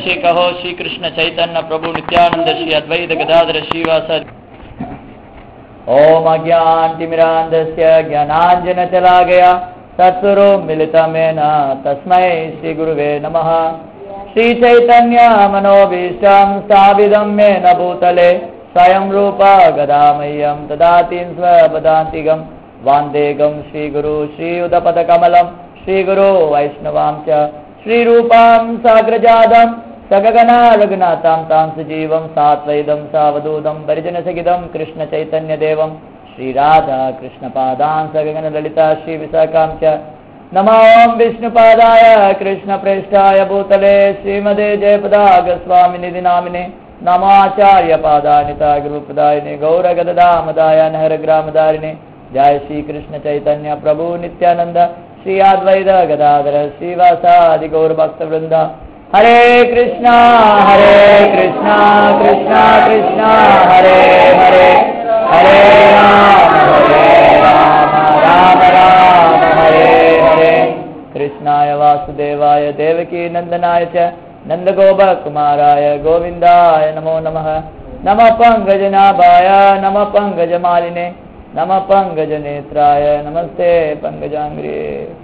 श्री कहो श्री कृष्ण चैतन्य प्रभु नित्यानंद श्री अद्वैत गदाधर श्रीवास ओम अज्ञानतिमिरान्धस्य ज्ञानाञ्जनशलाकया सत्स्वरो मिलितमेन तस्मै श्रीगुरुवे नमः श्रीचैतन्यमनोभीष्टं स्थापितं मेन भूतले स्वयं रूपा गदामह्यं ददातिं स्वपदान्तिकं वान्देगं श्रीगुरु श्रीयुधपदकमलं श्रीगुरो वैष्णवां च श्रीरूपां साग्रजातं सगगना रघुनाथां तां सुजीवं सात्वैदं सावधूतं परिजनसहितं कृष्णचैतन्यदेवं श्रीराधा कृष्णपादां सगगनललिता श्रीविशाखां च नमो विष्णुपादाय कृष्णप्रेष्ठाय भूतले श्रीमदे जयपदागस्वामिनिधि नामिने नमाचार्यपादानिता गुरुप्रदायिने गौरगदामदाय नहरग्रामदारिणे जय श्रीकृष्ण चैतन्य प्रभु नित्यानन्द श्री अद्वैत गदाधर श्रीवासादि गौरभक्तवृन्द हरे कृष्णा हरे कृष्णा कृष्णा कृष्णा हरे हरे हरे राम हरे राम राम राम हरे हरे कृष्णाय वासुदेवाय देवकी नन्दनाय च नन्दगोपकुमाराय गोविन्दाय नमो नमः नमः पङ्कजनाभाय नमः पङ्कजमालिने नमः पङ्कजनेत्राय नमस्ते पङ्कजाङ्ग्रे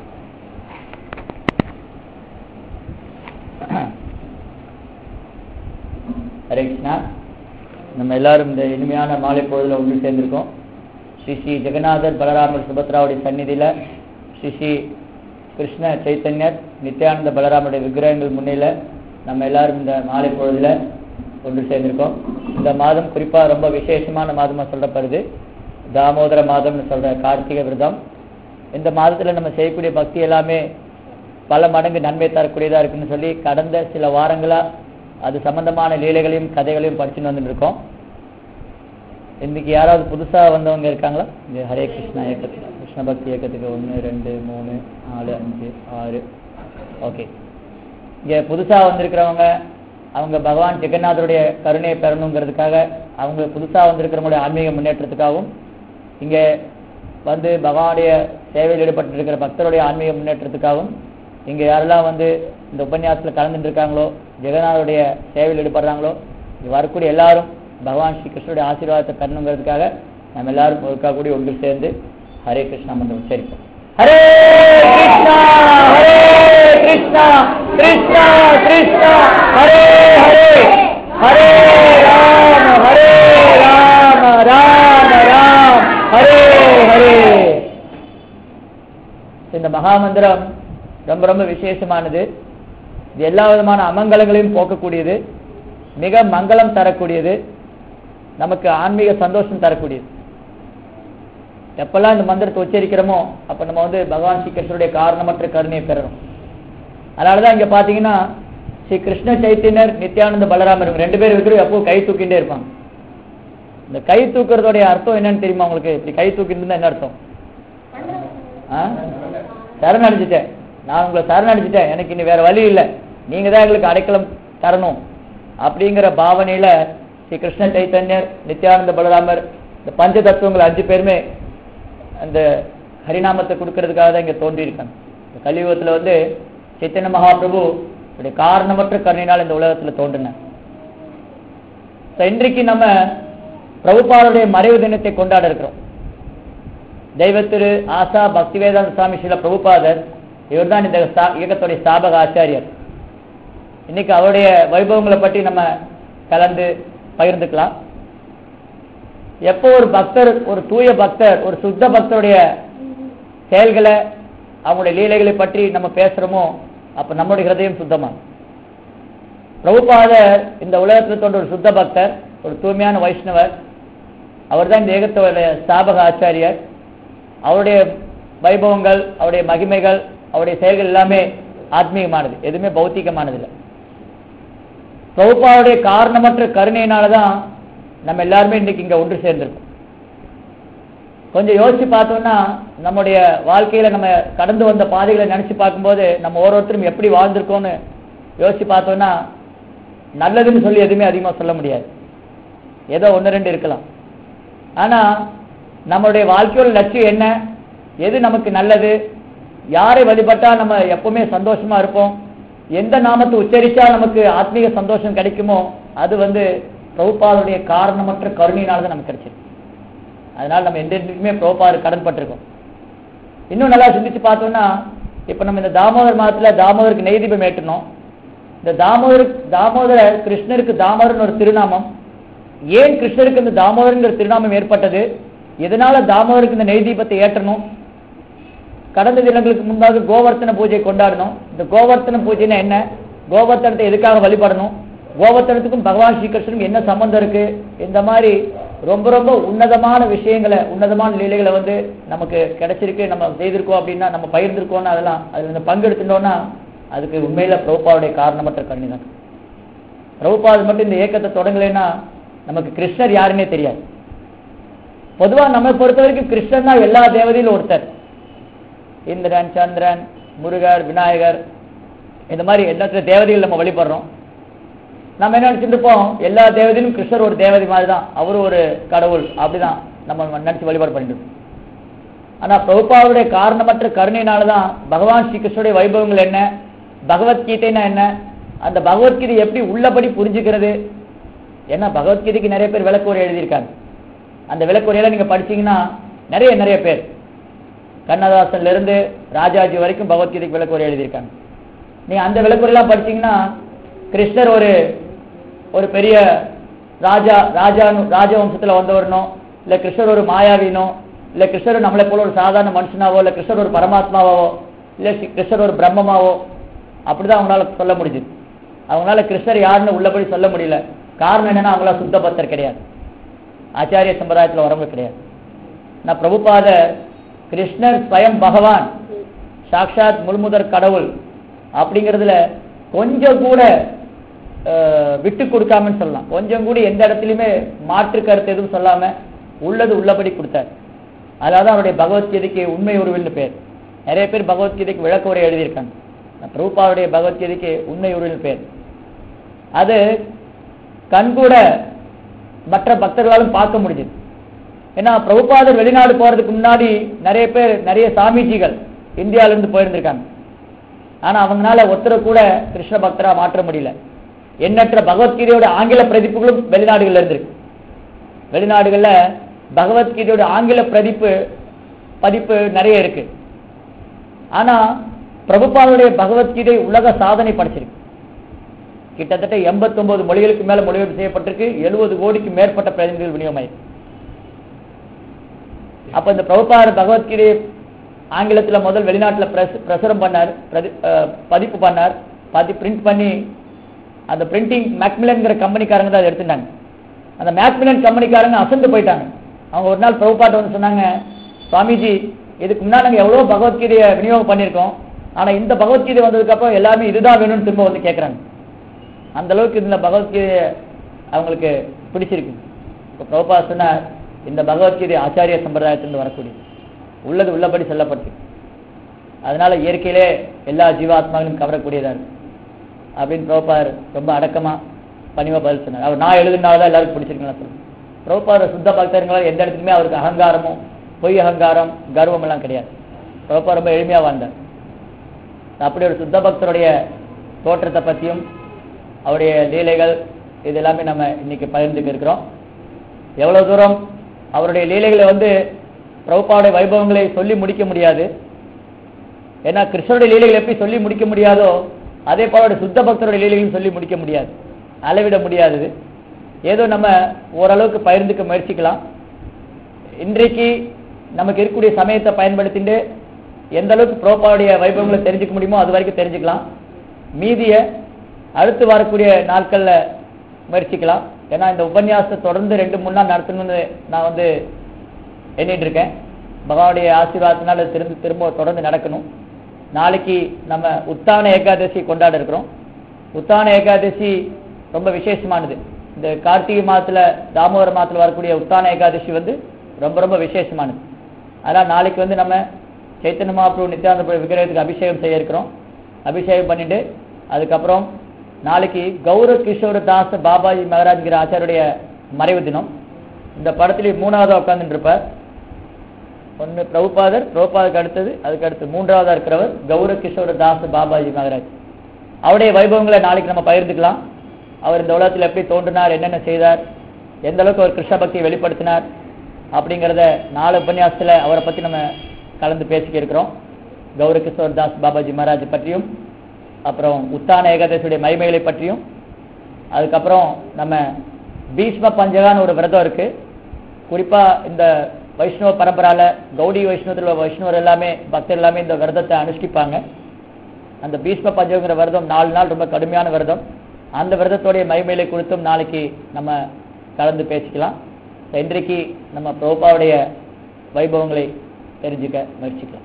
ஹரே கிருஷ்ணா நம்ம எல்லாரும் இந்த இனிமையான மாலை பொழுதுல ஒன்று சேர்ந்திருக்கோம் ஸ்ரீ ஸ்ரீ ஜெகநாதர் பலராமர் சுபத்ராவுடைய சந்நிதியில ஸ்ரீ ஸ்ரீ கிருஷ்ண சைத்தன்யர் நித்யானந்த பலராமருடைய விக்கிரகங்கள் முன்னில நம்ம எல்லாரும் இந்த மாலை பொழுதுல ஒன்று சேர்ந்திருக்கோம் இந்த மாதம் குறிப்பா ரொம்ப விசேஷமான மாதமா சொல்லப்படுது தாமோதர மாதம்னு சொல்ற கார்த்திகை விரதம் இந்த மாதத்துல நம்ம செய்யக்கூடிய பக்தி எல்லாமே பல மடங்கு நன்மை தரக்கூடியதா இருக்குன்னு சொல்லி கடந்த சில வாரங்களா அது சம்பந்தமான லீலைகளையும் கதைகளையும் படிச்சுட்டு வந்துட்டு இருக்கோம் இன்னைக்கு யாராவது புதுசா வந்தவங்க இருக்காங்களா இங்க ஹரே கிருஷ்ணா இயக்கத்துக்கு கிருஷ்ண பக்தி இயக்கத்துக்கு ஒன்று ரெண்டு மூணு நாலு அஞ்சு ஆறு ஓகே இங்க புதுசா வந்திருக்கிறவங்க அவங்க பகவான் ஜெகநாதருடைய கருணையை பெறணுங்கிறதுக்காக அவங்க புதுசா வந்திருக்கிறவங்களுடைய ஆன்மீக முன்னேற்றத்துக்காகவும் இங்க வந்து பகவானுடைய சேவையில் ஈடுபட்டு இருக்கிற பக்தருடைய ஆன்மீக முன்னேற்றத்துக்காகவும் இங்க யாரெல்லாம் வந்து இந்த உபன்யாசத்துல கலந்துட்டு இருக்காங்களோ ஜெகநாதருடைய சேவையில் ஈடுபடுறாங்களோ இங்க வரக்கூடிய எல்லாரும் பகவான் ஸ்ரீ கிருஷ்ணருடைய ஆசீர்வாதத்தை பெறணுங்கிறதுக்காக நம்ம எல்லாரும் ஒருக்கா கூடி ஒன்று சேர்ந்து ஹரே கிருஷ்ணா மந்திரம் உச்சரிப்போம் ஹரே கிருஷ்ணா ஹரே கிருஷ்ணா கிருஷ்ணா கிருஷ்ணா ஹரே ஹரே ஹரே ராம ஹரே ராம ராம ராம் ஹரே ஹரே இந்த மகாமந்திரம் ரொம்ப ரொம்ப விசேஷமானது இது எல்லா விதமான அமங்கலங்களையும் போக்கக்கூடியது மிக மங்களம் தரக்கூடியது நமக்கு ஆன்மீக சந்தோஷம் தரக்கூடியது எப்பெல்லாம் இந்த மந்திரத்தை உச்சரிக்கிறோமோ அப்ப நம்ம வந்து பகவான் ஸ்ரீ கிருஷ்ணருடைய காரணமற்ற கருணையை பெறணும் அதனாலதான் இங்க பாத்தீங்கன்னா ஸ்ரீ கிருஷ்ண சைத்தன்யர் நித்யானந்த பலராமர் இவங்க ரெண்டு பேர் இருக்கிற எப்போ கை தூக்கிட்டே இருப்பாங்க இந்த கை தூக்குறதோடைய அர்த்தம் என்னன்னு தெரியுமா உங்களுக்கு இப்படி கை தூக்கிட்டு இருந்தா என்ன அர்த்தம் ஆ? சரணடைஞ்சிட்டேன் நான் உங்களை சரணடைஞ்சிட்டேன் எனக்கு இனி வேற வழி இல்லை நீங்க தான் எங்களுக்கு அடைக்கலம் தரணும் அப்படிங்கிற பாவனையில ஸ்ரீ கிருஷ்ண சைத்தன்யர் நித்யானந்த பலராமர் இந்த பஞ்ச தத்துவங்கள் அஞ்சு பேருமே அந்த ஹரிநாமத்தை கொடுக்கறதுக்காக தான் இங்க தோன்றியிருக்காங்க இந்த கலியுகத்துல வந்து சைத்தன்ய மகாபிரபு அவருடைய காரணமற்ற கருணையினால் இந்த உலகத்துல தோன்றினார் So, இன்றைக்கு நம்ம பிரபுபாருடைய மறைவு தினத்தை கொண்டாட இருக்கிறோம் தெய்வத்திரு ஆசா பக்திவேதாந்த சுவாமி ஸ்ரீல பிரபுபாதர் இவர்தான் இந்த ஸ்தா- இயக்கத்துடைய ஸ்தாபக ஆச்சாரியர் இன்னைக்கு அவருடைய வைபவங்களை பற்றி நம்ம கலந்து பகிர்ந்துக்கலாம் எப்போ ஒரு பக்தர் ஒரு தூய பக்தர் ஒரு சுத்த பக்தருடைய செயல்களை அவங்களுடைய லீலைகளை பற்றி நம்ம பேசுறோமோ அப்ப நம்முடைய ஹிருதயம் சுத்தமா பிரபுபாதர் இந்த உலகத்தில் தோன்ற ஒரு சுத்த பக்தர் ஒரு தூய்மையான வைஷ்ணவர் அவர்தான் இந்த ஏகத்தோட ஸ்தாபக ஆச்சாரியர் அவருடைய வைபவங்கள் அவருடைய மகிமைகள் அவருடைய செயல்கள் எல்லாமே ஆத்மீகமானது எதுவுமே பௌத்திகமானது இல்லை பிரபுபாவுடைய காரணமற்ற கருணையினாலதான் நம்ம எல்லாருமே இன்னைக்கு இங்க ஒன்று சேர்ந்திருக்கோம் கொஞ்சம் யோசிச்சு பார்த்தோம்னா நம்முடைய வாழ்க்கையில நம்ம கடந்து வந்த பாதைகளை நினைச்சு பார்க்கும்போது நம்ம ஒவ்வொருத்தரும் எப்படி வாழ்ந்திருக்கோம்னு யோசிச்சு பார்த்தோம்னா நல்லதுன்னு சொல்லி எதுவுமே அதிகமா சொல்ல முடியாது ஏதோ ஒன்று ரெண்டு இருக்கலாம் ஆனா நம்மளுடைய வாழ்க்கையோட லட்சியம் என்ன எது நமக்கு நல்லது யாரை வழிபட்டா நம்ம எப்பவுமே சந்தோஷமா இருப்போம் எந்த நாமத்தை உச்சரிச்சா நமக்கு ஆத்மீக சந்தோஷம் கிடைக்குமோ அது வந்து பிரபுபாதுடைய காரணமற்ற கருணையினால தான் நமக்கு கிடைச்சிருக்கு அதனால நம்ம எந்த இடத்துக்குமே பிரபுபாது கடன் பட்டிருக்கோம் இன்னும் நல்லா சிந்திச்சு பார்த்தோம்னா இப்ப நம்ம இந்த தாமோதர் மாதத்துல தாமோதருக்கு நெய் தீபம் ஏற்றணும் இந்த தாமோதர் தாமோதர கிருஷ்ணருக்கு தாமோதர்னு ஒரு திருநாமம் ஏன் கிருஷ்ணருக்கு இந்த தாமோதரங்கிற திருநாமம் ஏற்பட்டது எதனால தாமோதருக்கு இந்த நெய் தீபத்தை ஏற்றணும் கடந்த தினங்களுக்கு முன்பாக கோவர்த்தன பூஜை கொண்டாடணும் இந்த கோவர்த்தன பூஜைன்னா என்ன கோவர்த்தனத்தை எதுக்காக வழிபடணும் கோவர்த்தனத்துக்கும் பகவான் ஸ்ரீகிருஷ்ணனுக்கும் என்ன சம்பந்தம் இருக்கு இந்த மாதிரி ரொம்ப ரொம்ப உன்னதமான விஷயங்களை உன்னதமான லீலைகளை வந்து நமக்கு கிடைச்சிருக்கு நம்ம செய்திருக்கோம் அப்படின்னா நம்ம பகிர்ந்திருக்கோம்னா அதெல்லாம் அதுல இந்த பங்கெடுத்துட்டோம்னா அதுக்கு உண்மையில பிரபுபாவுடைய காரணமற்ற கருணை தான் பிரபுபாது மட்டும் இந்த இயக்கத்தை தொடங்கலைன்னா நமக்கு கிருஷ்ணர் யாருன்னே தெரியாது பொதுவா நம்ம பொறுத்த வரைக்கும் கிருஷ்ணன் தான் எல்லா தேவதையிலும் ஒருத்தர் இந்திரன் சந்திரன் முருகர் விநாயகர் இந்த மாதிரி எல்லாத்துல தேவதைகள் நம்ம வழிபடுறோம் நம்ம என்ன நினைச்சிட்டு இருப்போம் எல்லா தேவதையிலும் கிருஷ்ணர் ஒரு தேவதை மாதிரி தான் அவரும் ஒரு கடவுள் அப்படிதான் நம்ம நினைச்சு வழிபாடு பண்ணிட்டு இருக்கோம். ஆனா பிரபுபாவுடைய காரணமற்ற கருணையினால தான் பகவான் ஸ்ரீகிருஷ்ணருடைய வைபவங்கள் என்ன பகவத்கீதைனா என்ன அந்த பகவத்கீதை எப்படி உள்ளபடி புரிஞ்சுக்கிறது ஏன்னா பகவத்கீதைக்கு நிறைய பேர் விளக்குரை எழுதியிருக்காங்க அந்த விளக்குரையில நீங்க படிச்சீங்கன்னா நிறைய நிறைய பேர் கண்ணதாசன்ல இருந்து ராஜாஜி வரைக்கும் பகவத்கீதைக்கு விளக்குரை எழுதியிருக்காங்க நீங்க அந்த விளக்குரையெல்லாம் படிச்சீங்கன்னா கிருஷ்ணர் ஒரு ஒரு பெரிய ராஜா ராஜா ராஜவம்சத்துல வந்தவரனோ இல்ல கிருஷ்ணர் ஒரு மாயாவினோ இல்ல கிருஷ்ணர் நம்மளை போல ஒரு சாதாரண மனுஷனாவோ இல்ல கிருஷ்ணர் ஒரு பரமாத்மாவோ இல்ல ஸ்ரீ- கிருஷ்ணர் ஒரு பிரம்மமாவோ அப்படிதான் அவங்களால சொல்ல முடியுது அவங்களால கிருஷ்ணர் யாருன்னு உள்ளபடி சொல்ல முடியல காரணம் என்னன்னா அவங்களால சுத்த பக்தர் கிடையாது ஆச்சாரிய சம்பிரதாயத்துல வரவங்க கிடையாது நான் பிரபுபாத கிருஷ்ணர் ஸ்வயம் பகவான் சாக்ஷாத் முழுமுதற் கடவுள் அப்படிங்கிறதுல கொஞ்சம் கூட அஹ், விட்டு கொடுக்காமன்னு சொல்லலாம் கொஞ்சம் கூட எந்த இடத்துலயுமே மாற்று கருத்து எதுவும் சொல்லாம உள்ளது உள்ளபடி கொடுத்தார் அதாவது அவருடைய பகவத்கீதைக்கு உண்மை உருவில்னு பேர் நிறைய பேர் பகவத்கீதைக்கு விளக்க உரை எழுதியிருக்காங்க நான் பிரபுபாவுடைய பகவத்கீதைக்கு உண்மை உருவின் பேர் அது கண்கூட மற்ற பக்தர்களாலும் பார்க்க முடிஞ்சது ஏன்னா பிரபுபாதர் வெளிநாடு போறதுக்கு முன்னாடி நிறைய பேர் நிறைய சாமிஜிகள் இந்தியால இருந்து போயிருந்திருக்காங்க ஆனா அவங்களால ஒருத்தரை கூட கிருஷ்ண பக்தரா மாற்ற முடியல எண்ணற்ற பகவத்கீதையோட ஆங்கில பிரதிப்புகளும் வெளிநாடுகள்ல இருந்திருக்கு வெளிநாடுகள்ல பகவத்கீதையோட ஆங்கில பிரதிப்பு பதிப்பு நிறைய இருக்கு ஆனா பிரபுபாதுடைய பகவத்கீதை உலக சாதனை படைச்சிருக்கு கிட்டத்தட்ட 89 மொழிகளுக்கு மேல மொழிபெயர்ப்பு செய்யப்பட்டிருக்கு எழுபது கோடிக்கு மேற்பட்ட பிரதிநிதிகள் விநியோகமாயிருக்கு அப்ப இந்த பிரபுபாத பகவத்கீதை ஆங்கிலத்துல முதல் வெளிநாட்டுல பிரச- பிரசுரம் பண்ணார் பிரதி- அஹ், பதிப்பு பண்ணார் பதி பிரிண்ட் பண்ணி அந்த பிரிண்டிங் மேக்மிலன்ங்கிற கம்பெனிக்காரங்க தான் அதை எடுத்துட்டாங்க அந்த மேக்மிலன் கம்பெனிக்காரங்க அசந்து போயிட்டாங்க அவங்க ஒரு நாள் பிரபுபாட்ட வந்து சொன்னாங்க சுவாமிஜி இதுக்கு முன்னாடி நாங்க எவ்வளவு பகவத்கீதையை விநியோகம் பண்ணியிருக்கோம் ஆனா இந்த பகவத்கீதை வந்ததுக்கு அப்புறம் எல்லாமே இதுதான் வேணும்னு திரும்ப வந்து கேட்கறாங்க அந்த அளவுக்கு இந்த பகவத்கீதை அவங்களுக்கு பிடிச்சிருக்கு இப்போ பிரபுபா சொன்னார் இந்த பகவத்கீதை ஆச்சாரிய சம்பிரதாயத்திலிருந்து வரக்கூடியது உள்ளது உள்ளபடி சொல்லப்பட்டு அதனால இயற்கையிலே எல்லா ஜீவாத்மாக்களும் கவரக்கூடியதா இருக்கு அப்படின்னு பிரபுபார் ரொம்ப அடக்கமா பணிவா பதில் சொன்னார் அவர் நான் எழுதுனால தான் எல்லாருக்கும் பிடிச்சிருக்கீங்களா சொல்லுங்க பிரபுபார் சுத்த பக்தர்களால் எந்த இடத்துலையுமே அவருக்கு அகங்காரமும் பொய் அகங்காரம் கர்வம் எல்லாம் கிடையாது பிரபுபா ரொம்ப எளிமையா வாழ்ந்தார் அப்படி ஒரு சுத்த பக்தருடைய தோற்றத்தை பத்தியும் அவருடைய லீலைகள் இது எல்லாமே நம்ம இன்னைக்கு பகிர்ந்துக்க இருக்கிறோம் எவ்வளவு தூரம் அவருடைய லீலைகளை வந்து பிரபுபாவுடைய வைபவங்களை சொல்லி முடிக்க முடியாது ஏன்னா கிருஷ்ணருடைய லீலைகளை எப்படி சொல்லி முடிக்க முடியாதோ அதே போல அவருடைய சுத்த பக்தருடைய லீலைகளையும் சொல்லி முடிக்க முடியாது அளவிட முடியாதது ஏதோ நம்ம ஓரளவுக்கு பகிர்ந்துக்க முயற்சிக்கலாம் இன்றைக்கு நமக்கு இருக்கக்கூடிய சமயத்தை பயன்படுத்திட்டு எந்த அளவுக்கு பிரபுபாவுடைய வைபவங்களை தெரிஞ்சுக்க முடியுமோ அது வரைக்கும் தெரிஞ்சுக்கலாம் மீதிய அடுத்து வரக்கூடிய நாட்கள்ல முயற்சிக்கலாம் ஏன்னா இந்த உபன்யாசத்தை தொடர்ந்து ரெண்டு மூணு நாள் நடத்தணும்னு நான் வந்து எண்ணிட்டு இருக்கேன் பகவானுடைய ஆசீர்வாதத்தினால அது திரும்ப திரும்ப தொடர்ந்து நடக்கணும் நாளைக்கு நம்ம உத்தான ஏகாதசி கொண்டாட இருக்கிறோம் உத்தான ஏகாதசி ரொம்ப விசேஷமானது இந்த கார்த்திகை மாதத்துல தாமோதர மாதத்துல வரக்கூடிய உத்தான ஏகாதசி வந்து ரொம்ப ரொம்ப விசேஷமானது அதனால நாளைக்கு வந்து நம்ம சைத்தன்ய மகாபிரபு நித்யானந்த பிரபு விக்கிரகத்துக்கு அபிஷேகம் செய்ய இருக்கிறோம் அபிஷேகம் பண்ணிட்டு அதுக்கப்புறம் நாளைக்கு கௌர கிஷோர தாச பாபாஜி மகாராஜ்கிற ஆச்சாருடைய மறைவு தினம் இந்த படத்துல மூணாவதா உட்கார்ந்துட்டு இருப்பார் ஒன்னு பிரபுபாதர் பிரபுபாதருக்கு அடுத்தது அதுக்கு அடுத்து மூன்றாவதா இருக்கிறவர் கௌர கிஷோர தாச பாபாஜி மகாராஜ் அவருடைய வைபவங்களை நாளைக்கு நம்ம பகிர்ந்துக்கலாம் அவர் இந்த உலகத்தில் எப்படி தோன்றினார் என்னென்ன செய்தார் எந்த அளவுக்கு அவர் கிருஷ்ண பக்தியை வெளிப்படுத்தினார் அப்படிங்கிறத நாலு உபன்யாசத்தில் அவரை பற்றி நம்ம கலந்து பேசிக்க இருக்கிறோம் கௌர கிஷோர் தாஸ் பாபாஜி மகாராஜ் பற்றியும் அப்புறம் உத்தான ஏகாதசியுடைய மகிமைகளை பற்றியும் அதுக்கப்புறம் நம்ம பீஷ்ம பஞ்சகான்னு ஒரு விரதம் இருக்கு குறிப்பா இந்த வைஷ்ணவ பரம்பரால கௌடி வைஷ்ணவத்தில் உள்ள வைஷ்ணவர் எல்லாமே பக்தர் எல்லாமே இந்த விரதத்தை அனுஷ்டிப்பாங்க அந்த பீஷ்ம பஞ்சகங்கிற விரதம் நாலு நாள் ரொம்ப கடுமையான விரதம் அந்த விரதத்தோடைய மகிமைகளை குறித்தும் நாளைக்கு நம்ம கலந்து பேசிக்கலாம் இன்றைக்கு நம்ம பிரபுபாவுடைய வைபவங்களை தெரிஞ்சுக்க முயற்சிக்கலாம்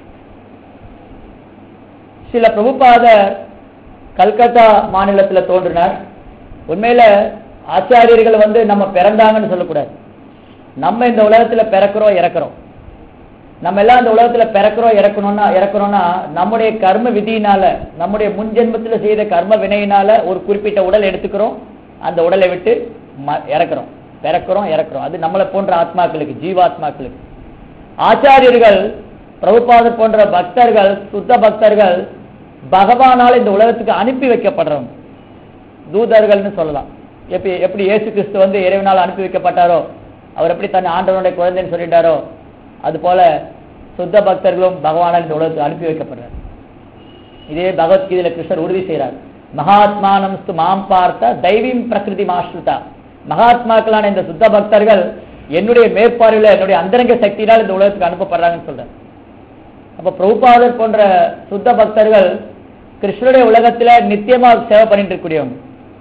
சில பிரபுபாதர் கல்கத்தா மாநிலத்துல தோன்றினார் உண்மையில ஆச்சாரியர்கள் வந்து நம்ம பிறந்தாங்கன்னு சொல்லக்கூடாது நம்ம இந்த உலகத்துல பிறக்கிறோம் இறக்குறோம் நம்ம எல்லாம் இந்த உலகத்துல பிறக்கிறோம் இறக்கணும்னா இறக்கணும்னா நம்முடைய கர்ம விதியினால நம்முடைய முன் ஜென்மத்துல செய்த கர்ம வினையினால ஒரு குறிப்பிட்ட உடல் எடுத்துக்கிறோம் அந்த உடலை விட்டு ம- இறக்குறோம் பிறக்கிறோம் இறக்குறோம் அது நம்மளை போன்ற ஆத்மாக்களுக்கு ஜீவாத்மாக்களுக்கு ஆச்சாரியர்கள் பிரபுபாதர் போன்ற பக்தர்கள் சுத்த பக்தர்கள் பகவானால் இந்த உலகத்துக்கு அனுப்பி வைக்கப்படுறவங்க தூதர்கள்னு சொல்லலாம் எப்படி எப்படி இயேசு கிறிஸ்து வந்து இறைவனால் அனுப்பி வைக்கப்பட்டாரோ அவர் எப்படி தன் ஆண்டவனுடைய குழந்தைன்னு சொல்லிட்டாரோ அது போல சுத்த பக்தர்களும் பகவானால் இந்த உலகத்துக்கு அனுப்பி வைக்கப்படுறார் இதே பகவத்கீதையில கிருஷ்ணர் உறுதி செய்கிறார் மகாத்மானம் ஸ்து மாம் பார்த்த தெய்வீம் பிரகிருதி மாஸ்ருதா மகாத்மாக்களான இந்த சுத்த பக்தர்கள் என்னுடைய மேற்பார்வையில என்னுடைய அந்தரங்க சக்தியினால் இந்த உலகத்துக்கு அனுப்பப்படுறாங்கன்னு சொல்றார் அப்ப பிரபுபாதர் போன்ற சுத்த பக்தர்கள் கிருஷ்ணருடைய உலகத்துல நித்தியமா சேவை பண்ணிட்டு இருக்கக்கூடியவங்க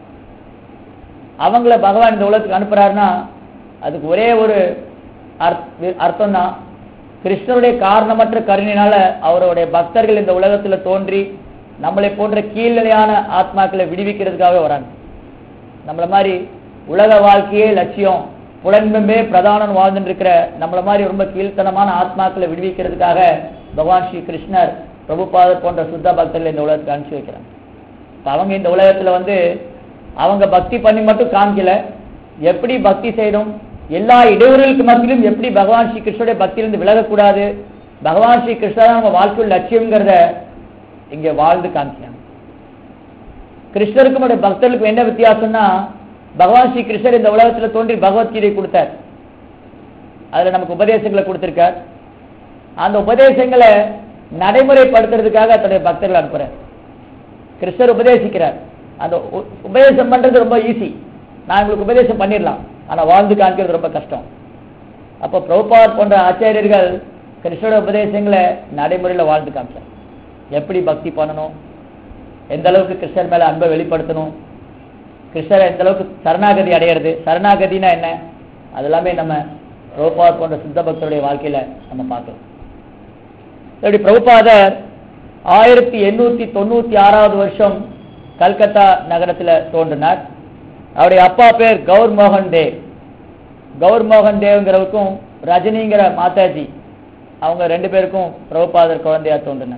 அவங்கள பகவான் இந்த உலகத்துக்கு அனுப்புறாருன்னா அதுக்கு ஒரே ஒரு அர்த்தம் தான் கிருஷ்ணருடைய காரணமற்ற கருணையினால அவருடைய பக்தர்கள் இந்த உலகத்துல தோன்றி நம்மளை போன்ற கீழ்நிலையான ஆத்மாக்களை விடுவிக்கிறதுக்காக வராங்க நம்மள மாதிரி உலக வாழ்க்கையே லட்சியம் புலன்பமே பிரதானம் வாழ்ந்துட்டு இருக்கிற நம்மள மாதிரி ரொம்ப கீழ்த்தனமான ஆத்மாக்களை விடுவிக்கிறதுக்காக பகவான் ஸ்ரீ கிருஷ்ணர் பிரபுபாதர் போன்ற சுத்த பக்தர்கள் இந்த உலகத்துக்கு அனுப்பிச்சு வைக்கிறாங்க இப்ப அவங்க இந்த உலகத்துல வந்து அவங்க பக்தி பண்ணி மட்டும் காமிக்கல எப்படி பக்தி செய்யணும் எல்லா இடையூறுகளுக்கு மத்தியிலும் எப்படி பகவான் ஸ்ரீ கிருஷ்ணருடைய பக்தியிலிருந்து விலகக்கூடாது பகவான் ஸ்ரீ கிருஷ்ணர் நம்ம வாழ்க்கையில் லட்சியம்ங்கிறத இங்க வாழ்ந்து காமிச்சாங்க கிருஷ்ணருக்கும் அவருடைய பக்தர்களுக்கும் என்ன வித்தியாசம்னா பகவான் ஸ்ரீ கிருஷ்ணர் இந்த உலகத்துல தோன்றி பகவத்கீதை கொடுத்தார் அதுல நமக்கு உபதேசங்களை கொடுத்திருக்கார் அந்த உபதேசங்களை நடைமுறைப்படுத்துறதுக்காக தன்னுடைய பக்தர்கள் அனுப்புறார் கிருஷ்ணர் உபதேசிக்கிறார் அந்த உ- உபதேசம் பண்றது ரொம்ப ஈஸி நான் உங்களுக்கு உபதேசம் பண்ணிடலாம் ஆனா வாழ்ந்து காமிக்கிறது ரொம்ப கஷ்டம் அப்போ பிரபுபாத் போன்ற ஆச்சாரியர்கள் கிருஷ்ணரோட உபதேசங்களை நடைமுறையில வாழ்ந்து காமிச்சார் எப்படி பக்தி பண்ணணும் எந்த அளவுக்கு கிருஷ்ணர் மேல அன்பை வெளிப்படுத்தணும் கிருஷ்ணரை எந்த அளவுக்கு சரணாகதி அடையிறது சரணாகதினா என்ன அது எல்லாமே நம்ம பிரபுபாத் போன்ற சுத்த பக்தருடைய வாழ்க்கையில நம்ம பார்க்கலாம் இப்படி பிரபுபாதர் ஆயிரத்தி எண்ணூத்தி தொண்ணூத்தி ஆறாவது வருஷம் கல்கத்தா நகரத்துல தோன்றினார் அவருடைய அப்பா பேர் கௌர் மோகன் தேவ் கௌர் மோகன் தேவ்ங்கிறவருக்கும் ரஜினிங்கிற மாதாஜி அவங்க ரெண்டு பேருக்கும் பிரபுபாதர் குழந்தையா தோன்றினார்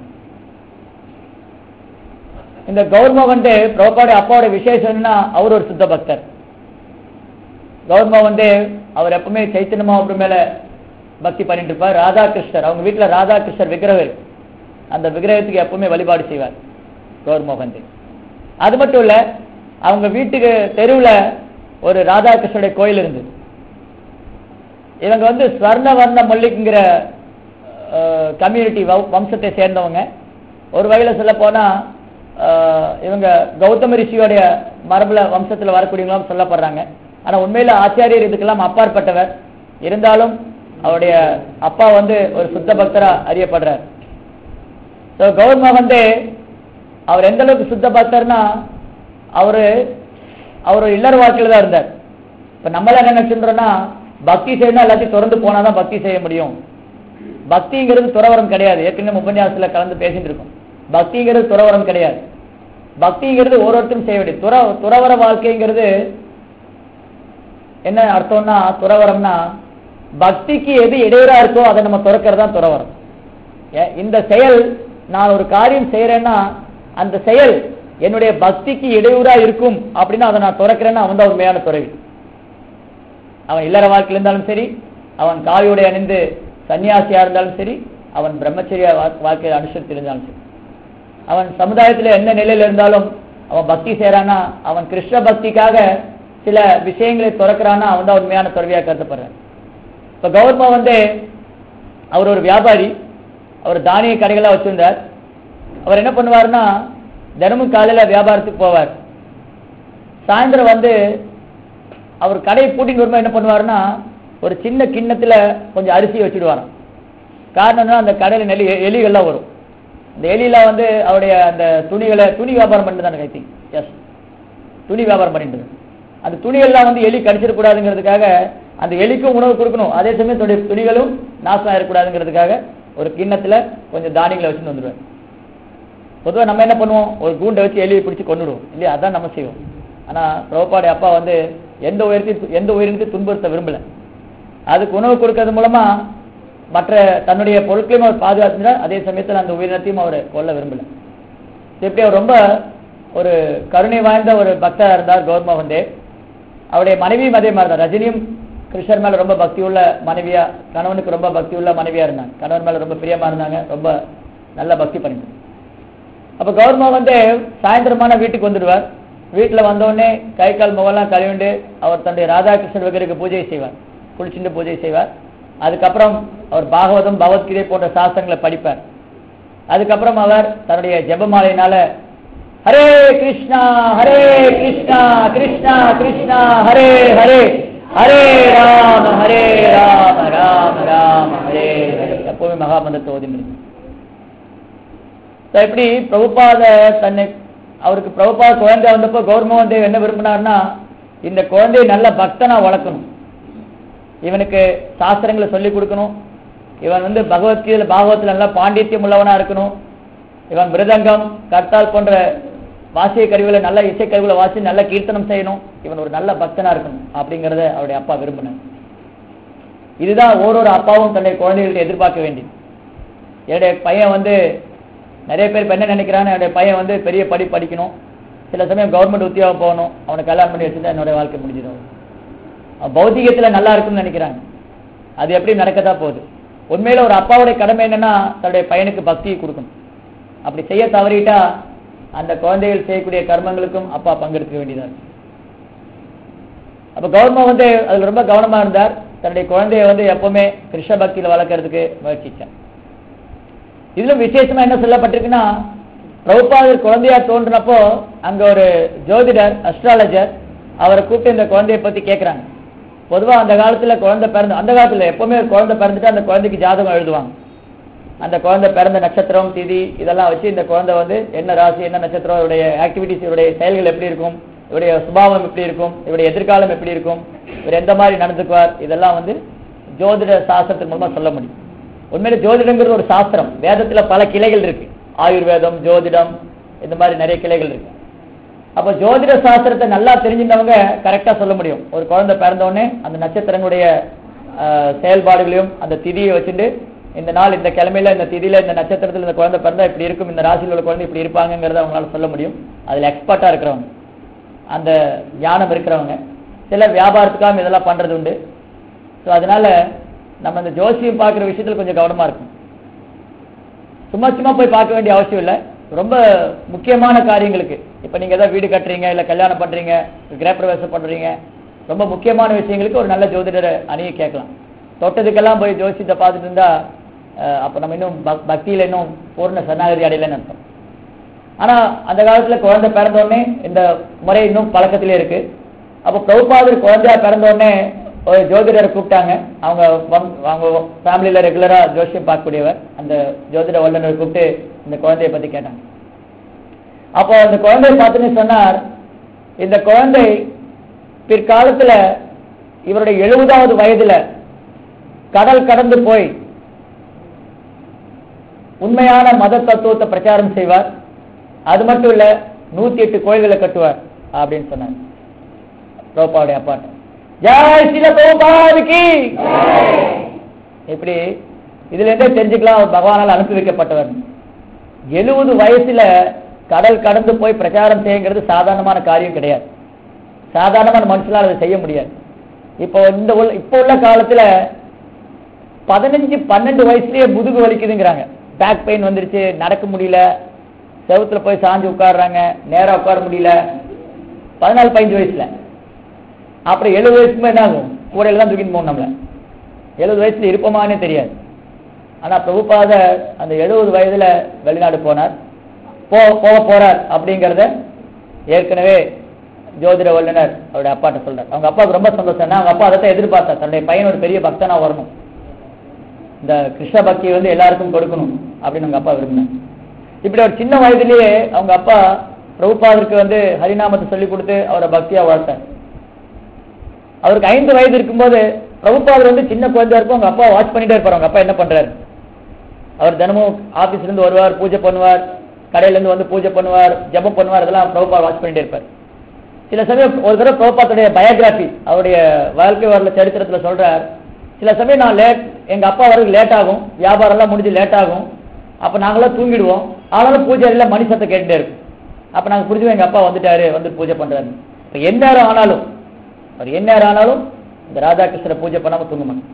இந்த கௌர் மோகன் தேவ் பிரபுபாடைய அப்பாவோட விசேஷம் என்னன்னா அவர் ஒரு சுத்த பக்தர் கௌர் மோகன் தேவ் அவர் எப்பவுமே சைத்தன்ய மகாபுரம் மேல பக்தி பண்ணிட்டு இருப்பார் ராதாகிருஷ்ணர் அவங்க வீட்டுல ராதாகிருஷ்ணர் விக்கிரகம் இருக்கு அந்த விக்கிரகத்துக்கு எப்பவுமே வழிபாடு செய்வார் கௌர் மோகன் தேவ் அது மட்டும் இல்ல அவங்க வீட்டுக்கு தெருவுல ஒரு ராதாகிருஷ்ணருடைய கோயில் இருந்தது இவங்க வந்து ஸ்வர்ண வர்ண மல்லிக்குங்கிற கம்யூனிட்டி வம்சத்தை சேர்ந்தவங்க ஒரு வகையில சொல்ல போனா அஹ், இவங்க கௌதம ரிஷியோடைய மரபுல வம்சத்துல வரக்கூடியவங்களும் சொல்லப்படுறாங்க ஆனா உண்மையில ஆச்சாரியர் இதுக்கெல்லாம் அப்பாற்பட்டவர் இருந்தாலும் அவருடைய அப்பா வந்து ஒரு சுத்த பக்தரா அறியப்படுறார் ஸோ கௌர் வந்து அவர் எந்த அளவுக்கு சுத்த பக்தர்னா அவரு அவர் ஒரு இல்லற வாழ்க்கையில தான் இருந்தார் இப்ப நம்மள என்ன நினைச்சுன்றோம்னா பக்தி செய்யணும் எல்லாத்தையும் திறந்து போனாதான் பக்தி செய்ய முடியும் பக்திங்கிறது துறவரம் கிடையாது ஏற்கனவே உபன்யாசத்துல கலந்து பேசிட்டு இருக்கோம் பக்திங்கிறது துறவரம் கிடையாது பக்திங்கிறது ஒவ்வொருத்தரும் செய்ய வேண்டியது துற துறவர வாழ்க்கைங்கிறது என்ன அர்த்தம்னா துறவரம்னா பக்திக்கு எது இடையூறா இருக்கோ அதை நம்ம துறக்கிறது தான் துறவரம் ஏ- இந்த செயல் நான் ஒரு காரியம் செய்யறேன்னா அந்த செயல் என்னுடைய பக்திக்கு இடையூறா இருக்கும் அப்படின்னு அதை நான் துறக்கிறேன்னா அவன் தான் உண்மையான துறவி அவன் இல்லற வாழ்க்கையில் இருந்தாலும் சரி அவன் காவியுடை அணிந்து சன்னியாசியா இருந்தாலும் சரி அவன் பிரம்மச்சரிய வா- வாழ்க்கையை அனுசரித்து இருந்தாலும் சரி அவன் சமுதாயத்துல என்ன நிலையில இருந்தாலும் அவன் பக்தி செய்யறானா அவன் கிருஷ்ண பக்திக்காக சில விஷயங்களை துறக்கிறான்னா அவன் தான் உண்மையான துறவியா கருதப்படுறான் இப்ப கௌர்மா வந்து அவர் ஒரு வியாபாரி அவர் தானிய கடைகளா வச்சிருந்தார் அவர் என்ன பண்ணுவாருன்னா தினமும் காலையில வியாபாரத்துக்கு போவார் சாயந்தரம் வந்து அவர் கடையை பூட்டிட்டு வரும்போது என்ன பண்ணுவாருன்னா ஒரு சின்ன கிண்ணத்துல கொஞ்சம் அரிசி வச்சுடுவாராம் காரணம் என்ன அந்த கடையில நெல்லி எலிகள்லாம் வரும் இந்த எலியெல்லாம் வந்து அவருடைய அந்த துணிகளை துணி வியாபாரம் பண்ணிட்டு தான் கைத்தி எஸ் துணி வியாபாரம் பண்ணிட்டு இருக்கு. அந்த துணிகள்லாம் வந்து எலி கடிச்சிடக்கூடாதுங்கிறதுக்காக அந்த எலிக்கும் உணவு கொடுக்கணும் அதே சமயம் தன்னுடைய துணிகளும் நாசம் ஆயிடக்கூடாதுங்கிறதுக்காக ஒரு கிண்ணத்துல கொஞ்சம் தானியங்களை வச்சுட்டு வந்துடுவார் பொதுவா நம்ம என்ன பண்ணுவோம் ஒரு கூண்டை வச்சு எலியை பிடிச்சு கொண்டுடுவோம் இல்லையா அதான் நம்ம செய்வோம் ஆனா பிரபுபாடி அப்பா வந்து எந்த உயிரத்தையும் எந்த உயிரினத்தையும் துன்புறுத்த விரும்பல அதுக்கு உணவு கொடுக்கறது மூலமா மற்ற தன்னுடைய பொருட்களையும் அவர் பாதுகாத்துறார் அதே சமயத்துல அந்த உயிரினத்தையும் அவர் கொல்ல விரும்பல இப்படி அவர் ரொம்ப ஒரு கருணை வாய்ந்த ஒரு பக்தரா இருந்தார் கௌர்மோகன் தேவ் அவருடைய மனைவியும் அதே மாதிரி தான் ரஜினியும் கிருஷ்ணர் மேல ரொம்ப பக்தி உள்ள மனைவியா கணவனுக்கு ரொம்ப பக்தி உள்ள மனைவியா இருந்தாங்க கணவன் மேல ரொம்ப பிரியமா இருந்தாங்க ரொம்ப நல்ல பக்தி பண்ணிட்டு அப்ப கௌர்மோகன் தேவ் சாயந்தரமான வீட்டுக்கு வந்துடுவார் வீட்டுல வந்த உடனே கை கால் முகம்லாம் கழுவிண்டு அவர் தன்னுடைய ராதாகிருஷ்ணன் விகருக்கு பூஜை செய்வார் குளிச்சுட்டு பூஜை செய்வார் அதுக்கப்புறம் அவர் பாகவதம் பகவத்கீதை போன்ற சாஸ்திரங்களை படிப்பார் அதுக்கப்புறம் அவர் தன்னுடைய ஜெபமாலையினால ஹரே கிருஷ்ணா ஹரே கிருஷ்ணா கிருஷ்ணா கிருஷ்ணா ஹரே ஹரே ஹரே ராம ஹரே ராம ராம ராம ஹரே ஹரே எப்பவுமே மகாமந்திரத்தை ஓதிட்டு So, இப்படி பிரபுபாத தன்னை அவருக்கு பிரபுபாத குழந்தை வந்தப்போ கௌர்மோகன் தேவ் என்ன விரும்பினார்னா இந்த குழந்தையை நல்ல பக்தனா வளர்க்கணும் இவனுக்கு சாஸ்திரங்களை சொல்லி கொடுக்கணும் இவன் வந்து பகவத்கீதையில பாகவத்துல நல்லா பாண்டித்யம் உள்ளவனா இருக்கணும் இவன் மிருதங்கம் கர்த்தால் போன்ற வாசிய கருவிகளை நல்ல இசை கருவிகளை வாசி நல்ல கீர்த்தனம் செய்யணும் இவன் ஒரு நல்ல பக்தனா இருக்கணும் அப்படிங்கறத அவருடைய அப்பா விரும்பினார் இதுதான் ஓரொரு அப்பாவும் தன்னுடைய குழந்தைகள்ட்ட எதிர்பார்க்க வேண்டியது என்னுடைய பையன் வந்து நிறைய பேர் இப்ப என்ன நினைக்கிறான்னு என்னுடைய பையன் வந்து பெரிய படி படிக்கணும் சில சமயம் கவர்மெண்ட் உத்தியோகம் போகணும் அவனை கல்யாணம் பண்ணி வச்சுட்டா என்னோட வாழ்க்கை முடிஞ்சிடும் அவன் பௌத்திகத்துல நல்லா இருக்கும்னு நினைக்கிறாங்க அது எப்படி நடக்கத்தான் போகுது உண்மையில ஒரு அப்பாவுடைய கடமை என்னன்னா தன்னுடைய பையனுக்கு பக்தியை கொடுக்கணும் அப்படி செய்ய தவறிட்டா அந்த குழந்தைகள் செய்யக்கூடிய கர்மங்களுக்கும் அப்பா பங்கெடுக்க வேண்டியதா இருக்கு அப்ப கவர்மெண்ட் வந்து அதுல ரொம்ப கவனமா இருந்தார் தன்னுடைய குழந்தைய வந்து எப்பவுமே கிருஷ்ண பக்தியில வளர்க்கறதுக்கு முயற்சிச்சார் இதுல விசேஷமா என்ன சொல்லப்பட்டிருக்குன்னா பிரபுபாதர் குழந்தையா தோன்றினப்போ அங்க ஒரு ஜோதிடர் அஸ்ட்ராலஜர் அவரை கூப்பிட்டு இந்த குழந்தைய பத்தி கேக்குறாங்க பொதுவா அந்த காலத்துல குழந்தை பிறந்த அந்த காலத்துல எப்பவுமே ஒரு குழந்தை பிறந்துட்டு அந்த குழந்தைக்கு ஜாதகம் எழுதுவாங்க அந்த குழந்தை பிறந்த நட்சத்திரம் திதி இதெல்லாம் வச்சு இந்த குழந்தை வந்து என்ன ராசி என்ன நட்சத்திரம் இவருடைய ஆக்டிவிட்டிஸ் இவருடைய செயல்கள் எப்படி இருக்கும் இவருடைய சுபாவம் எப்படி இருக்கும் இவருடைய எதிர்காலம் எப்படி இருக்கும் இவர் எந்த மாதிரி நடந்துக்குவார் இதெல்லாம் வந்து ஜோதிட சாஸ்திரத்தின் மூலமா சொல்ல முடியும் உண்மையில ஜோதிடங்கிறது ஒரு சாஸ்திரம் வேதத்துல பல கிளைகள் இருக்கு ஆயுர்வேதம் ஜோதிடம் இந்த மாதிரி நிறைய கிளைகள் இருக்கு அப்ப ஜோதிட சாஸ்திரத்தை நல்லா தெரிஞ்சிருந்தவங்க கரெக்டா சொல்ல முடியும் ஒரு குழந்தை பிறந்த உடனே அந்த நட்சத்திரங்களுடைய ஆஹ், செயல்பாடுகளையும் அந்த திதியை வச்சுட்டு இந்த நாள் இந்த கிழமையில இந்த திதியில இந்த நட்சத்திரத்துல இந்த குழந்தை பிறந்தா இப்படி இருக்கும் இந்த ராசியில் உள்ள குழந்தை இப்படி இருப்பாங்கங்கிறத அவங்களால சொல்ல முடியும் அதுல எக்ஸ்பர்ட்டா இருக்கிறவங்க அந்த ஞானம் இருக்கிறவங்க சில வியாபாரத்துக்காக இதெல்லாம் பண்றது உண்டு ஸோ அதனால நம்ம இந்த ஜோசியம் பார்க்குற விஷயத்துல கொஞ்சம் கவனமா இருக்கும் சும்மா சும்மா போய் பார்க்க வேண்டிய அவசியம் இல்லை ரொம்ப முக்கியமான காரியங்களுக்கு இப்போ நீங்க ஏதாவது வீடு கட்டுறீங்க இல்லை கல்யாணம் பண்றீங்க கிரகப்பிரவேசம் பண்றீங்க ரொம்ப முக்கியமான விஷயங்களுக்கு ஒரு நல்ல ஜோதிடரை அணுகி கேட்கலாம் தொட்டதுக்கெல்லாம் போய் ஜோசியத்தை பார்த்துட்டு இருந்தா அஹ், அப்ப நம்ம இன்னும் பக்- பக்தியில இன்னும் பூர்ண சரணாகதி அடையலைன்னு அர்த்தம் ஆனா அந்த காலத்துல குழந்தை பிறந்த உடனே இந்த முறை இன்னும் பழக்கத்திலே இருக்கு அப்போ பிரபுபாதர் குழந்தையா பிறந்த உடனே ஒரு ஜோதிடரை கூப்பிட்டாங்க அவங்க வம்- அவங்க ஃபேமிலியில ரெகுலரா ஜோசியம் பார்க்கக்கூடியவர் அந்த ஜோதிட வல்லுநரை கூப்பிட்டு இந்த குழந்தையை பத்தி கேட்டாங்க அப்போ அந்த குழந்தையை பார்த்துன்னு சொன்னார் இந்த குழந்தை பிற்காலத்துல இவருடைய எழுபதாவது வயதுல கடல் கடந்து போய் உண்மையான மத தத்துவத்தை பிரச்சாரம் செய்வார் அது மட்டும் இல்ல நூத்தி எட்டு கோயில்களை கட்டுவார் அப்படின்னு சொன்னார் ரோபாவுடைய அப்பாட்ட ஜெய் ஸ்ரீல பிரபுபாதுக்கு இப்படி இதுல இருந்தே தெரிஞ்சுக்கலாம் அவர் பகவானால் அனுப்பி வைக்கப்பட்டவர் எழுபது வயசுல கடல் கடந்து போய் பிரச்சாரம் செய்யுங்கிறது சாதாரணமான காரியம் கிடையாது சாதாரணமான மனுஷனால அதை செய்ய முடியாது இப்போ இந்த உள்ள இப்போ உள்ள காலத்துல பதினஞ்சு பன்னெண்டு வயசுலயே முதுகு வலிக்குதுங்கிறாங்க பேக் பெயின் வந்துருச்சு நடக்க முடியல செவுத்துல போய் சாஞ்சு உட்கார்றாங்க நேரா உட்கார முடியல பதினாலு பதினஞ்சு வயசுல அப்புறம் எழுபது வயசுக்கு என்ன ஆகும் கூடையில தான் தூக்கிட்டு போகணும் நம்மள எழுபது வயசுல இருப்போமானே தெரியாது ஆனா பிரபுபாத அந்த எழுபது வயதுல வெளிநாடு போனார் போ போக போறார் அப்படிங்கறத ஏற்கனவே ஜோதிட வல்லுனர் அவருடைய அப்பாட்ட சொல்றார் அவங்க அப்பாவுக்கு ரொம்ப சந்தோஷம் ஏன்னா அவங்க அப்பா அதை எதிர்பார்த்தார் தன்னுடைய பையன் ஒரு பெரிய பக்தனா வரணும் இந்த கிருஷ்ண பக்தி வந்து எல்லாருக்கும் கொடுக்கணும் அப்படின்னு அவங்க அப்பா விரும்பினார் இப்படி ஒரு சின்ன வயதிலேயே அவங்க அப்பா பிரபுபாதருக்கு வந்து ஹரிநாமத்தை சொல்லி கொடுத்து அவரை பக்தியா வளர்த்தார் அவருக்கு ஐந்து வயது இருக்கும்போது பிரபுபாதர் வந்து சின்ன குழந்தையா இருக்கும் அவங்க அப்பா வாட்ச் பண்ணிட்டே இருப்பார் அவங்க அப்பா என்ன பண்றாரு அவர் தினமும் ஆபீஸ்ல இருந்து வருவார் பூஜை பண்ணுவார் கடையில இருந்து வந்து பூஜை பண்ணுவார் ஜெபம் பண்ணுவார் அதெல்லாம் பிரபுபா வாட்ச் பண்ணிட்டே இருப்பார் சில சமயம் ஒரு தடவை பிரபுபாத்துடைய பயோகிராபி அவருடைய வாழ்க்கை வரல சரித்திரத்துல சொல்றார் சில சமயம் நான் லேட் எங்க அப்பா வரது லேட் ஆகும் வியாபாரம் எல்லாம் முடிஞ்சு லேட் ஆகும் அப்ப நாங்களாம் தூங்கிடுவோம் ஆனாலும் பூஜை எல்லாம் மணி சத்தம் கேட்டுட்டே இருக்கும் அப்ப நாங்க புரிஞ்சுவோம் எங்க அப்பா வந்துட்டாரு வந்து பூஜை பண்றாரு இப்ப எந்நேரம் ஆனாலும் அவர் எந்நேரம் ஆனாலும் இந்த ராதாகிருஷ்ணரை பூஜை பண்ணாம தூங்க மாட்டோம்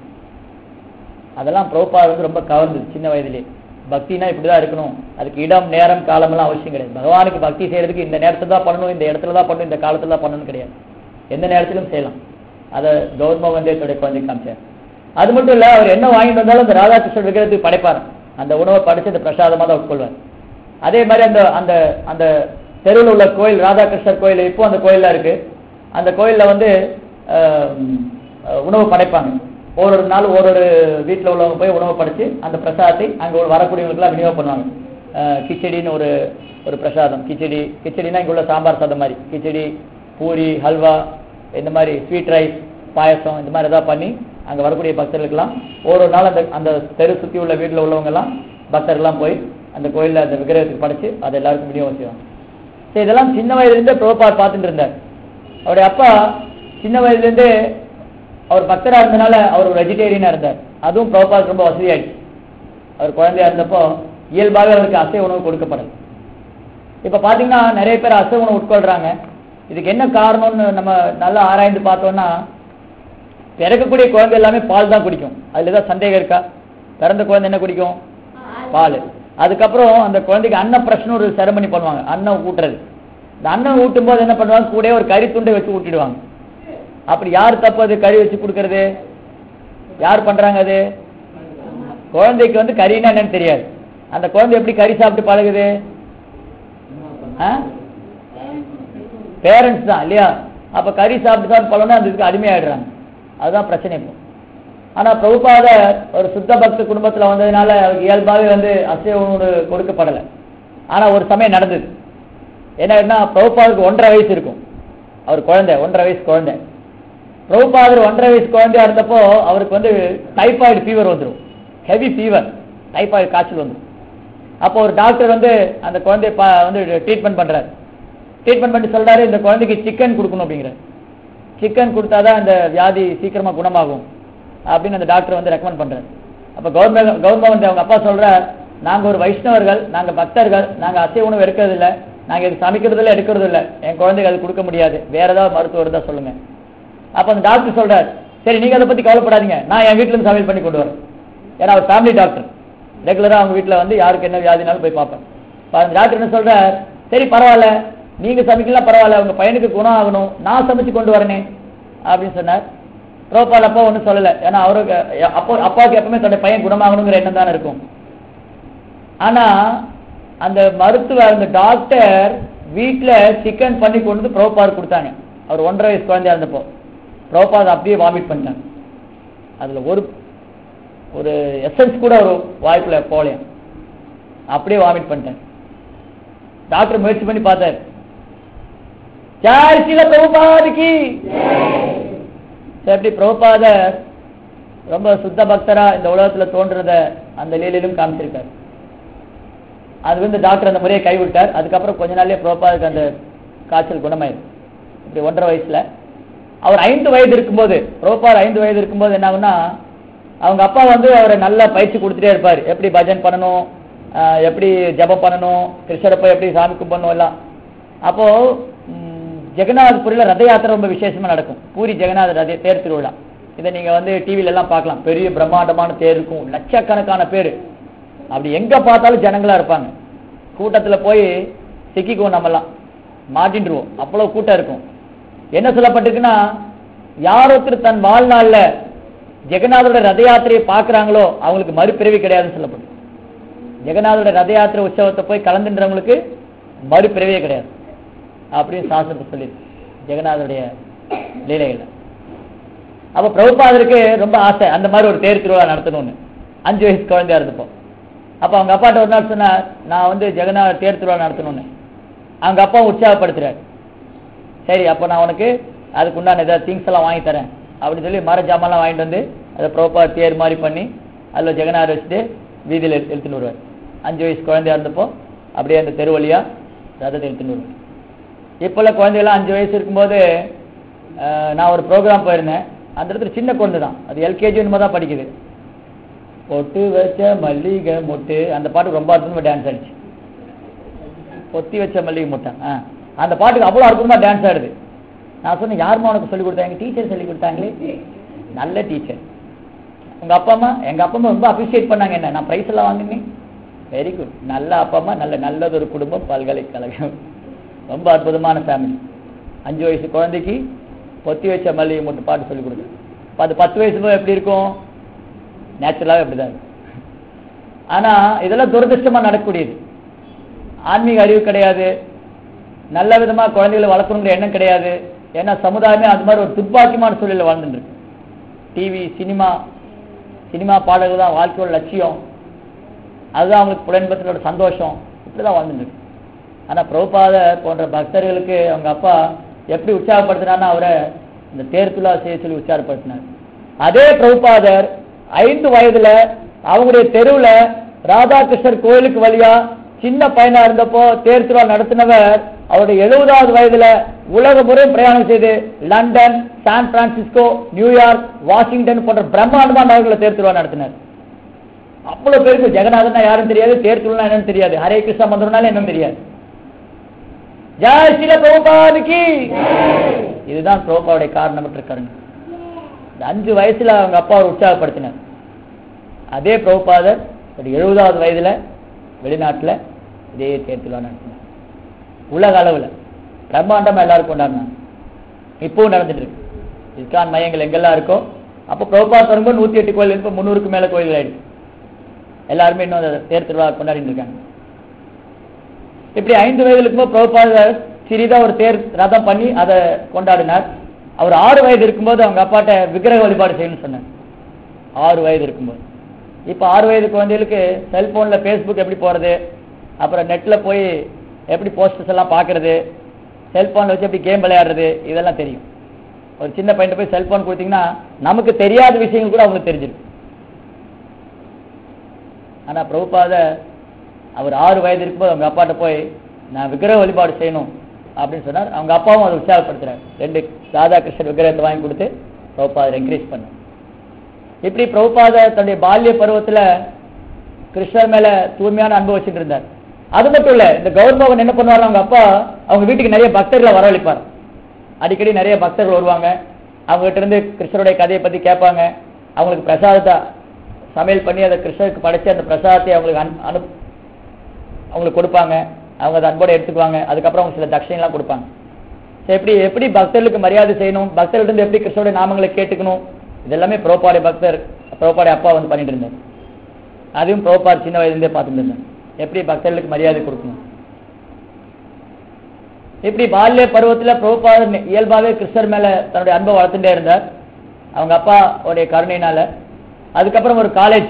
அதெல்லாம் பிரபுபாத் வந்து ரொம்ப கவர்ந்தது சின்ன வயதிலே பக்தினா இப்படிதான் இருக்கணும் அதுக்கு இடம் நேரம் காலம் எல்லாம் அவசியம் கிடையாது பகவானுக்கு பக்தி செய்யறதுக்கு இந்த நேரத்துல தான் பண்ணணும் இந்த இடத்துல தான் பண்ணணும் இந்த காலத்துல தான் பண்ணணும் கிடையாது எந்த நேரத்திலும் செய்யலாம் அதை கௌர்ம வந்தேத்துடைய குழந்தைக்கு காமிச்சார் அது மட்டும் இல்ல அவர் என்ன வாங்கிட்டு வந்தாலும் அந்த ராதாகிருஷ்ணன் விக்கிரத்துக்கு படைப்பார் அந்த உணவை படைச்சு அந்த பிரசாதமா தான் உட்கொள்வார் அதே மாதிரி அந்த அந்த அந்த தெருவில் உள்ள கோயில் ராதாகிருஷ்ணர் கோயில் இப்போ அந்த கோயில்ல இருக்கு அந்த கோயில்ல வந்து ஆஹ், ஆஹ், உணவு படைப்பாங்க ஒரு ஒரு நாள் ஒரு ஒரு வீட்டில் உள்ளவங்க போய் உணவு படைச்சு அந்த பிரசாதத்தை அங்கே வரக்கூடியவங்களுக்குலாம் விநியோகம் பண்ணுவாங்க ஆஹ், கிச்சடின்னு ஒரு ஒரு பிரசாதம் கிச்சடி கிச்சடினா இங்கே உள்ள சாம்பார் சாதம் மாதிரி கிச்சடி பூரி ஹல்வா இந்த மாதிரி ஸ்வீட் ரைஸ் பாயசம் இந்த மாதிரி ஏதாவது பண்ணி அங்கே வரக்கூடிய பக்தர்களுக்கெல்லாம் ஒரு ஒரு நாள் அந்த அந்த தெரு சுற்றி உள்ள வீட்டில் உள்ளவங்க எல்லாம் பக்தர்கள்லாம் போய் அந்த கோயிலில் அந்த விக்கிரகத்துக்கு படைச்சு அதை எல்லாருக்கும் விநியோகம் செய்வாங்க சரி இதெல்லாம் சின்ன வயதுலேருந்தே பிரபுபாத் பார்த்துட்டு இருந்தார் அவருடைய அப்பா சின்ன வயதுலேருந்தே அவர் பக்தரா இருந்தனால அவர் ஒரு வெஜிடேரியனா இருந்தார் அதுவும் பிரபுபாத் ரொம்ப வசதியாயிடுச்சு அவர் குழந்தையா இருந்தப்போ இயல்பாக அவருக்கு அசைவ உணவு கொடுக்கப்படல இப்ப பாத்தீங்கன்னா நிறைய பேர் அசைவ உணவு உட்கொள்றாங்க இதுக்கு என்ன காரணம்னு நம்ம நல்லா ஆராய்ந்து பார்த்தோம்னா பிறக்கக்கூடிய குழந்தை எல்லாமே பால் தான் குடிக்கும் அதுல ஏதாவது சந்தேகம் இருக்கா பிறந்த குழந்தை என்ன குடிக்கும் பால் அதுக்கப்புறம் அந்த குழந்தைக்கு அன்னப்பிரஷ்னு ஒரு செரமனி பண்ணுவாங்க அன்னம் ஊட்டுறது இந்த அன்னம் ஊட்டும் போது என்ன பண்ணுவாங்க கூட ஒரு கறி துண்டை வச்சு ஊட்டிடுவாங்க அப்படி யார் தப்பு அது கறி வச்சு கொடுக்கறது யார் பண்றாங்க அது குழந்தைக்கு வந்து கறின்னா என்னன்னு தெரியாது அந்த குழந்தை எப்படி கறி சாப்பிட்டு பழகுது பேரண்ட்ஸ் தான் இல்லையா அப்ப கறி சாப்பிட்டு சாப்பிட்டு பழகுனா அந்த இதுக்கு அடிமையாயிடுறாங்க அதுதான் பிரச்சனை இப்போ ஆனா பிரபுபாத ஒரு சுத்த பக்த குடும்பத்துல வந்ததுனால அவருக்கு இயல்பாகவே வந்து அசைவ உணவு கொடுக்கப்படலை ஆனா ஒரு சமயம் நடந்தது என்ன பிரபுபாதுக்கு ஒன்றரை வயசு இருக்கும் அவர் குழந்தை ஒன்றரை வயசு குழந்தை பிரபுபாதர் ஒன்றரை வயசு குழந்தையா இருந்தப்போ அவருக்கு வந்து டைபாய்டு ஃபீவர் வந்துடும் ஹெவி ஃபீவர் டைபாய்டு காய்ச்சல் வந்துடும் அப்போ ஒரு டாக்டர் வந்து அந்த குழந்தைய பா- வந்து ட்ரீட்மெண்ட் பண்றாரு ட்ரீட்மெண்ட் பண்ணி சொல்றாரு இந்த குழந்தைக்கு சிக்கன் கொடுக்கணும் அப்படிங்கிறார் சிக்கன் கொடுத்தாதான் இந்த வியாதி சீக்கிரமா குணமாகும் அப்படின்னு அந்த டாக்டர் வந்து ரெக்கமெண்ட் பண்றாரு அப்ப கவர்மெண்ட் கவர்மெண்ட் வந்து அவங்க அப்பா சொல்றார் நாங்க ஒரு வைஷ்ணவர்கள் நாங்க பக்தர்கள் நாங்க அசைவ உணவு எடுக்கிறது இல்ல நாங்க இது சமைக்கிறது இல்ல எடுக்கிறது இல்ல என் குழந்தைக்கு அது கொடுக்க முடியாது வேற ஏதாவது மருத்துவர் இருந்தா சொல்லுங்க அப்ப அந்த டாக்டர் சொல்றாரு சரி நீங்க அதை பத்தி கவலைப்படாதீங்க நான் என் வீட்டுல இருந்து சமையல் பண்ணி கொண்டு வரேன் ஏன்னா அவர் ஃபேமிலி டாக்டர் ரெகுலரா அவங்க வீட்டுல வந்து யாருக்கு என்ன வியாதினாலும் போய் பார்ப்பேன் அப்ப அந்த டாக்டர் என்ன சொல்றார் சரி பரவாயில்ல நீங்க சமைக்கலாம் பரவாயில்ல உங்க பையனுக்கு குணம் ஆகணும் நான் சமைச்சு கொண்டு வரனே அப்படின்னு சொன்னார் ரோபால் அப்பா ஒன்றும் சொல்லல ஏன்னா அவருக்கு அப்போ அப்பாவுக்கு எப்பவுமே தன்னுடைய பையன் குணமாகணுங்கிற எண்ணம் தானே இருக்கும் ஆனா அந்த மருத்துவர் அந்த டாக்டர் வீட்ல சிக்கன் பண்ணி கொண்டு வந்து ப்ரோபார் கொடுத்தாங்க அவர் ஒன்றரை வயசு குழந்தையா இருந்தப்போ ப்ரோபாத் அப்படியே வாமிட் பண்ணிட்டாங்க அதுல ஒரு ஒரு எசன்ஸ் கூட ஒரு வாய்ப்புல போகலையாம் அப்படியே வாமிட் பண்ணிட்டாங்க டாக்டர் முயற்சி பண்ணி பார்த்தாரு ஜாய் சில பிரபுபாதிக்கு எப்படி பிரபுபாதர் ரொம்ப சுத்த பக்தரா இந்த உலகத்துல தோன்றத அந்த லீலையிலும் காமிச்சிருக்காரு அது வந்து டாக்டர் அந்த முறையை கைவிட்டார் அதுக்கப்புறம் கொஞ்ச நாள்லயே பிரபுபாதுக்கு அந்த காய்ச்சல் குணமாயிருக்கு இப்படி ஒன்றரை வயசுல அவர் ஐந்து வயது இருக்கும்போது பிரபுபார் ஐந்து வயது இருக்கும்போது என்ன ஆகும்னா அவங்க அப்பா வந்து அவரை நல்லா பயிற்சி கொடுத்துட்டே இருப்பார் எப்படி பஜன் பண்ணணும் ஆஹ் எப்படி ஜெபம் பண்ணணும் கிருஷ்ணரை போய் எப்படி சாமி கும்பிடணும் எல்லாம் அப்போ ம், ஜெகநாத்புரியில ரத யாத்திரை ரொம்ப விசேஷமா நடக்கும் பூரி ஜெகநாத ரத தேர் திருவிழா இதை நீங்க வந்து டிவில எல்லாம் பார்க்கலாம் பெரிய பிரம்மாண்டமான தேர் இருக்கும் லட்சக்கணக்கான பேர் அப்படி எங்க பார்த்தாலும் ஜனங்களா இருப்பாங்க கூட்டத்துல போய் சிக்கிக்குவோம் நம்மலாம் மாட்டின்றுவோம் அவ்வளவு கூட்டம் இருக்கும் என்ன சொல்லப்பட்டிருக்குன்னா யார் ஒருத்தர் தன் வாழ்நாள்ல ஜெகநாதரோட ரத யாத்திரையை பார்க்கறாங்களோ அவங்களுக்கு மறுபிறவி கிடையாதுன்னு சொல்லப்படும் ஜெகநாதரோட ரத யாத்திரை உற்சவத்தை போய் கலந்துன்றவங்களுக்கு மறுபிறவியே கிடையாது அப்படின்னு சாஸ்திரத்தை சொல்லியிருக்கு ஜெகநாதருடைய லீலைகள்ல அப்ப பிரபுபாதருக்கு ரொம்ப ஆசை அந்த மாதிரி ஒரு தேர் திருவிழா நடத்தணும்னு அஞ்சு வயசு குழந்தையா இருந்தப்போ அப்ப அவங்க அப்பாட்ட ஒரு நாள் சொன்னா நான் வந்து ஜெகநாத தேர் திருவிழா நடத்தணும்னு அவங்க அப்பா உற்சாகப்படுத்துறாரு சரி அப்போ நான் உனக்கு அதுக்கு உண்டான ஏதாவது திங்ஸ் எல்லாம் வாங்கி தரேன் அப்படின்னு சொல்லி மர ஜாமான்லாம் வாங்கிட்டு வந்து அதை ப்ராப்பர் தேர் மாதிரி பண்ணி அதில் ஜெகநாதர் வச்சுட்டு வீதியில் எடுத்து எடுத்துன்னு வருவார் அஞ்சு வயசு குழந்தையா இருந்தப்போ அப்படியே அந்த தெரு வழியா ரதத்தை எடுத்துன்னு வருவார் இப்போல்லாம் குழந்தைகள்லாம் அஞ்சு வயசு இருக்கும்போது அஹ், நான் ஒரு ப்ரோக்ராம் போயிருந்தேன் அந்த இடத்துல சின்ன குழந்தை தான் அது எல்கேஜி என்னமோ தான் படிக்குது பொட்டு வச்ச மல்லிகை மொட்டு அந்த பாட்டு ரொம்ப அற்புதமா டான்ஸ் ஆடிச்சு பொத்தி வச்ச மல்லிகை முட்டை ஆ அந்த பாட்டுக்கு அவ்வளோ அற்புதமா டான்ஸ் ஆடுது நான் சொன்னேன் யாரும்மா உனக்கு சொல்லி கொடுத்தாங்க டீச்சர் சொல்லி கொடுத்தாங்களே நல்ல டீச்சர் உங்க அப்பா அம்மா எங்க அப்பா அம்மா ரொம்ப அப்ரிஷியேட் பண்ணாங்க என்ன நான் பிரைஸ் எல்லாம் வாங்கினேன் வெரி குட் நல்ல அப்பா அம்மா நல்ல நல்லது ஒரு குடும்பம் பல்கலைக்கழகம் ரொம்ப அற்புதமான ஃபேமிலி அஞ்சு வயசு குழந்தைக்கு பொத்தி வச்ச மல்லிகை மட்டும் பாட்டு சொல்லி கொடுத்து அப்ப அது பத்து வயசு போய் எப்படி இருக்கும் நேச்சுரலாகவே அப்படிதான் இருக்கும் ஆனா இதெல்லாம் துரதிருஷ்டமா நடக்கக்கூடியது ஆன்மீக அறிவு கிடையாது நல்ல விதமா குழந்தைகளை வளர்க்கணுங்கிற எண்ணம் கிடையாது ஏன்னா சமுதாயமே அது மாதிரி ஒரு துர்ப்பாக்கியமான சூழலில் வாழ்ந்துட்டு இருக்கு டிவி சினிமா சினிமா பாடல்கள் தான் வாழ்க்கையோட லட்சியம் அதுதான் அவங்களுக்கு புலன்பத்தினோட சந்தோஷம் இப்படிதான் வாழ்ந்துட்டு இருக்கு ஆனா பிரபுபாத போன்ற பக்தர்களுக்கு அவங்க அப்பா எப்படி உற்சாகப்படுத்தினார்னா அவரை இந்த தேர்துலா செய்ய சொல்லி உற்சாகப்படுத்தினார் அதே பிரபுபாதர் ஐந்து வயதுல அவங்களுடைய தெருவுல ராதாகிருஷ்ணர் கோயிலுக்கு வழியா சின்ன பையனா இருந்தப்போ தேர் திருவிழா நடத்தினவர் அவருடைய எழுபதாவது வயதுல உலக முறை பிரயாணம் செய்து London San Francisco New York Washington போன்ற பிரம்மாண்டமான நகர்களை தேர் திருவிழா நடத்தினார் அவ்வளவு பேருக்கு ஜெகநாதனா யாரும் தெரியாது தேர் திருவிழா என்னன்னு தெரியாது ஹரே கிருஷ்ணா மந்திரம்னால என்னன்னு தெரியாது ஜெய் ஸ்ரீல பிரபுபாதுக்கு இதுதான் பிரபுபாவுடைய காரணமற்ற கருணை இந்த அஞ்சு வயசுல அவங்க அப்பா அவர் உற்சாகப்படுத்தினார் அதே பிரபுபாதர் ஒரு எழுபதாவது வயதுல வெளிநாட்டுல இதே தேர்தலா நடத்தினார் உலக அளவுல பிரம்மாண்டமா எல்லாரும் கொண்டாடினாங்க இப்பவும் நடந்துட்டு இருக்கு இஸ்கான் மையங்கள் எங்கெல்லாம் இருக்கோ அப்போ பிரபுபாத் வரும்போது நூத்தி எட்டு கோயில் இப்போ முந்நூறுக்கு மேல கோயில்கள் ஆயிடுச்சு எல்லாருமே இன்னும் அந்த தேர் திருவிழா கொண்டாடிட்டு இருக்காங்க இப்படி ஐந்து வயதுல இருக்கும்போது பிரபுபாதர் சிறிதா ஒரு தேர் ரதம் பண்ணி அதை கொண்டாடினார் அவர் ஆறு வயது இருக்கும்போது அவங்க அப்பாட்ட விக்கிரக வழிபாடு செய்யணும்னு சொன்னார் ஆறு வயது இருக்கும்போது இப்போ ஆறு வயது குழந்தைகளுக்கு செல்போன்ல ஃபேஸ்புக் எப்படி போறது அப்புறம் நெட்ல போய் எப்படி போஸ்டர்ஸ் எல்லாம் பார்க்கறது செல்போன்ல வச்சு எப்படி கேம் விளையாடுறது இதெல்லாம் தெரியும் ஒரு சின்ன பையன் போய் செல்போன் கொடுத்தீங்கன்னா நமக்கு தெரியாத விஷயங்கள் கூட அவங்களுக்கு தெரிஞ்சிருக்கு ஆனா பிரபுபாத அவர் ஆறு வயது இருக்கும்போது அவங்க அப்பாட்ட போய் நான் விக்கிரக வழிபாடு செய்யணும் அப்படின்னு சொன்னார் அவங்க அப்பாவும் அதை உற்சாகப்படுத்துறாரு ரெண்டு ராதாகிருஷ்ணர் விக்கிரகத்தை வாங்கி கொடுத்து பிரபுபாதர் என்கரேஜ் பண்ணார் இப்படி பிரபுபாத தன்னுடைய பால்ய பருவத்துல கிருஷ்ணர் மேல தூய்மையான அன்பு வச்சுட்டு இருந்தார் அது மட்டும் இல்ல இந்த கௌரவன் என்ன பண்ணுவார் அவங்க அப்பா அவங்க வீட்டுக்கு நிறைய பக்தர்களை வரவழைப்பார் அடிக்கடி நிறைய பக்தர்கள் வருவாங்க அவங்க கிட்ட இருந்து கிருஷ்ணருடைய கதையை பத்தி கேட்பாங்க அவங்களுக்கு பிரசாதத்தை சமையல் பண்ணி அதை கிருஷ்ணருக்கு படைச்சு அந்த பிரசாதத்தை அவங்களுக்கு அனு அனு- அவங்களுக்கு கொடுப்பாங்க அவங்க அதை அன்போட எடுத்துக்குவாங்க அதுக்கப்புறம் அவங்க சில தட்சணைலாம் கொடுப்பாங்க So, எப்படி எப்படி பக்தர்களுக்கு மரியாதை செய்யணும் பக்தர்கிட்ட இருந்து எப்படி கிருஷ்ணருடைய நாமங்களை கேட்டுக்கணும் இதெல்லாமே புரோபாடைய பக்தர் புரோபாடைய அப்பா வந்து பண்ணிட்டு இருந்தார் அதையும் புரோபார் சின்ன வயதுலேருந்தே பார்த்துட்டு இருந்தார் எப்படி பக்தர்களுக்கு மரியாதை கொடுக்கணும் இப்படி பால்ய பருவத்துல பிரபுபாதர் இயல்பாவே கிருஷ்ணர் மேல தன்னுடைய அன்பை வளர்த்துட்டே இருந்தார் அவங்க அப்பா உடைய கருணையினால அதுக்கப்புறம் ஒரு காலேஜ்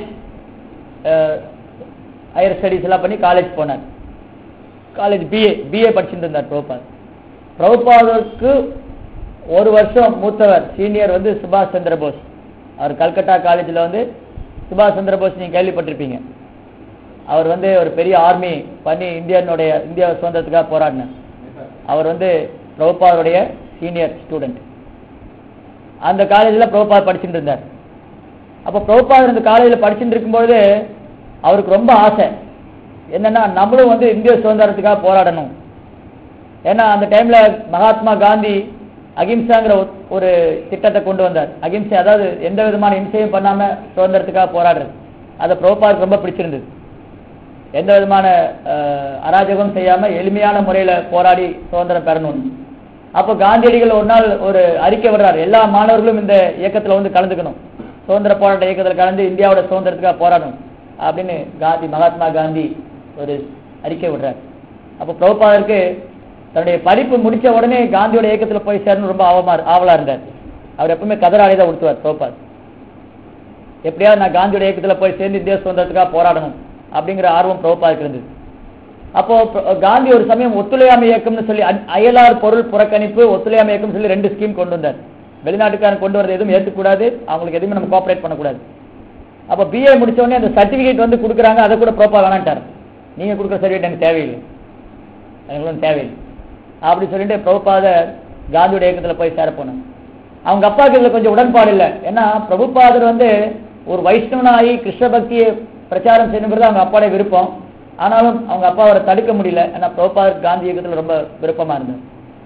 ஹையர் ஸ்டடீஸ் எல்லாம் பண்ணி காலேஜ் போனார் காலேஜ் பிஏ பிஏ படிச்சுட்டு இருந்தார் பிரபுபாத் பிரபுபாதருக்கு ஒரு வருஷம் மூத்தவர் சீனியர் வந்து சுபாஷ் சந்திர போஸ் அவர் கல்கட்டா காலேஜில் வந்து சுபாஷ் சந்திர போஸ் நீங்க கேள்விப்பட்டிருப்பீங்க அவர் வந்து ஒரு பெரிய ஆர்மி பண்ணி இந்தியனுடைய இந்தியா சுதந்திரத்துக்காக போராடினார் அவர் வந்து பிரபுபாதருடைய சீனியர் ஸ்டூடெண்ட் அந்த காலேஜில் பிரபுபாத் படிச்சுட்டு இருந்தார் அப்போ பிரபுபாதர் இந்த காலேஜில் படிச்சுட்டு இருக்கும்போது அவருக்கு ரொம்ப ஆசை என்னன்னா நம்மளும் வந்து இந்திய சுதந்திரத்துக்காக போராடணும் ஏன்னா அந்த டைம்ல மகாத்மா காந்தி அகிம்சாங்கிற ஒரு- ஒரு திட்டத்தை கொண்டு வந்தார் அகிம்சை அதாவது எந்த விதமான இம்சையும் பண்ணாம சுதந்திரத்துக்காக போராடுறது அதை பிரபுபாதுக்கு ரொம்ப பிடிச்சிருந்தது எந்த விதமான அஹ், அராஜகம் செய்யாம எளிமையான முறையில போராடி சுதந்திரம் பெறணும் அப்போ காந்தியடிகள் ஒரு நாள் ஒரு அறிக்கை விடுறாரு எல்லா மாணவர்களும் இந்த இயக்கத்துல வந்து கலந்துக்கணும் சுதந்திர போராட்ட இயக்கத்துல கலந்து இந்தியாவோட சுதந்திரத்துக்காக போராடணும் அப்படின்னு காந்தி மகாத்மா காந்தி ஒரு அறிக்கை விடுறார் அப்போ பிரபுபாதருக்கு தன்னுடைய படிப்பு முடிச்ச உடனே காந்தியோட இயக்கத்துல போய் சேரணும் ரொம்ப ஆவமா ஆவலா இருந்தார் அவர் எப்பவுமே கதராளி தான் உடுத்துவார் பிரபுபாத் எப்படியாவது நான் காந்தியோட இயக்கத்துல போய் சேர்ந்து இந்திய சுதந்திரத்துக்காக போராடணும் அப்படிங்கிற ஆர்வம் பிரபுபாதுக்கு இருந்தது அப்போ பிர- காந்தி ஒரு சமயம் ஒத்துழையாமை இயக்கம்னு சொல்லி அ- அயலார் பொருள் புறக்கணிப்பு ஒத்துழையாமை இயக்கம்னு சொல்லி ரெண்டு ஸ்கீம் கொண்டு வந்தார் வெளிநாட்டுக்காரன் கொண்டு வரது எதுவும் ஏற்றுக்கூடாது அவங்களுக்கு எதுவுமே நம்ம கோஆபரேட் பண்ணக்கூடாது அப்போ பிஏ முடிச்ச உடனே அந்த சர்டிபிகேட் வந்து கொடுக்குறாங்க அதை கூட ப்ரோப்பா வேணான்ட்டார் நீங்க கொடுக்குற சர்டிஃபிகேட் எனக்கு தேவையில்லை எனக்கு ஒன்றும் தேவையில்லை அப்படி சொல்லிட்டு பிரபுபாத காந்தியோட இயக்கத்துல போய் சேர போனாங்க அவங்க அப்பாவுக்கு இதுல கொஞ்சம் உடன்பாடு இல்லை ஏன்னா பிரபுபாதர் வந்து ஒரு வைஷ்ணவனாகி கிருஷ்ண பக்தியை பிரச்சாரம் செய்யணுங்கிறது அவங்க அப்பாவுடைய விருப்பம் ஆனாலும் அவங்க அப்பா அவரை தடுக்க முடியல ஏன்னா பிரபுபாதர் காந்தி இயக்கத்துல ரொம்ப விருப்பமா இருந்தார்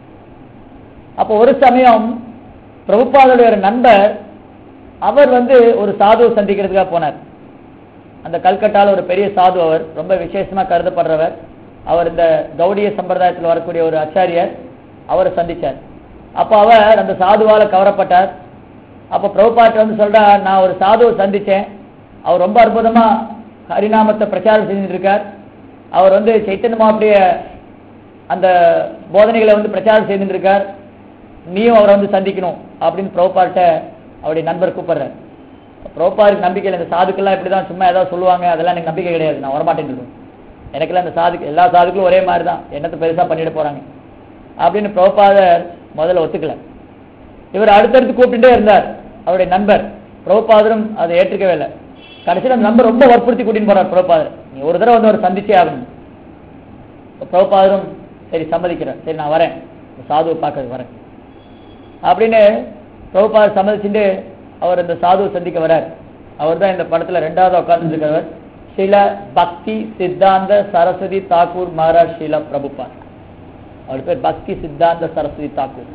அப்போ ஒரு சமயம் பிரபுபாதருடைய ஒரு நண்பர் அவர் வந்து ஒரு சாதுவை சந்திக்கிறதுக்காக போனார் அந்த கல்கட்டால ஒரு பெரிய சாது அவர் ரொம்ப விசேஷமா கருதப்படுறவர் அவர் இந்த கௌடிய சம்பிரதாயத்தில் வரக்கூடிய ஒரு ஆச்சாரியர் அவரை சந்திச்சார் அப்ப அவர் அந்த சாதுவால கவரப்பட்டார் அப்ப பிரபுபாட்ட வந்து சொல்றார் நான் ஒரு சாதுவை சந்திச்சேன் அவர் ரொம்ப அற்புதமா ஹரிநாமத்தை பிரச்சாரம் செஞ்சுட்டு இருக்கார் அவர் வந்து சைத்தன்ய மாவுடைய அந்த போதனைகளை வந்து பிரச்சாரம் செய்துட்டு இருக்கார் நீயும் அவரை வந்து சந்திக்கணும் அப்படின்னு பிரபுபாட்ட அவருடைய நண்பர் கூப்பிடுறார் பிரபுபாருக்கு நம்பிக்கை இல்லை இந்த சாதுக்கெல்லாம் இப்படிதான் சும்மா ஏதாவது சொல்லுவாங்க அதெல்லாம் எனக்கு நம்பிக்கை கிடையாது நான் வரமாட்டேன்னு இருக்கேன் எனக்கெல்லாம் இந்த சாதுக்கு எல்லா சாதுக்களும் ஒரே மாதிரி தான் என்னத்தை பெருசா பண்ணிட போறாங்க அப்படின்னு பிரபுபாதர் முதல்ல ஒத்துக்கல இவர் அடுத்தடுத்து கூப்பிட்டுட்டே இருந்தார் அவருடைய நண்பர் பிரபுபாதரும் அதை ஏற்றுக்கவே இல்லை கடைசியில் அந்த நம்பர் ரொம்ப வற்புறுத்தி கூட்டின்னு போறார் பிரபுபாதர் நீ ஒரு தடவை வந்து அவர் சந்திச்சே ஆகணும் இப்ப பிரபுபாதரும் சரி சம்மதிக்கிறேன் சரி நான் வரேன் இந்த சாதுவை பார்க்கறது வரேன் அப்படின்னு பிரபுபாதர் சம்மதிச்சுட்டு அவர் இந்த சாதுவை சந்திக்க வரார் அவர் தான் இந்த படத்துல ரெண்டாவது உட்கார்ந்து இருக்கிறவர் ஸ்ரீல பக்தி சித்தாந்த சரஸ்வதி தாக்கூர் மகாராஜ் ஸ்ரீல பிரபுபாத் அவர் பேர் பக்தி சித்தாந்த சரஸ்வதி தாக்கூர்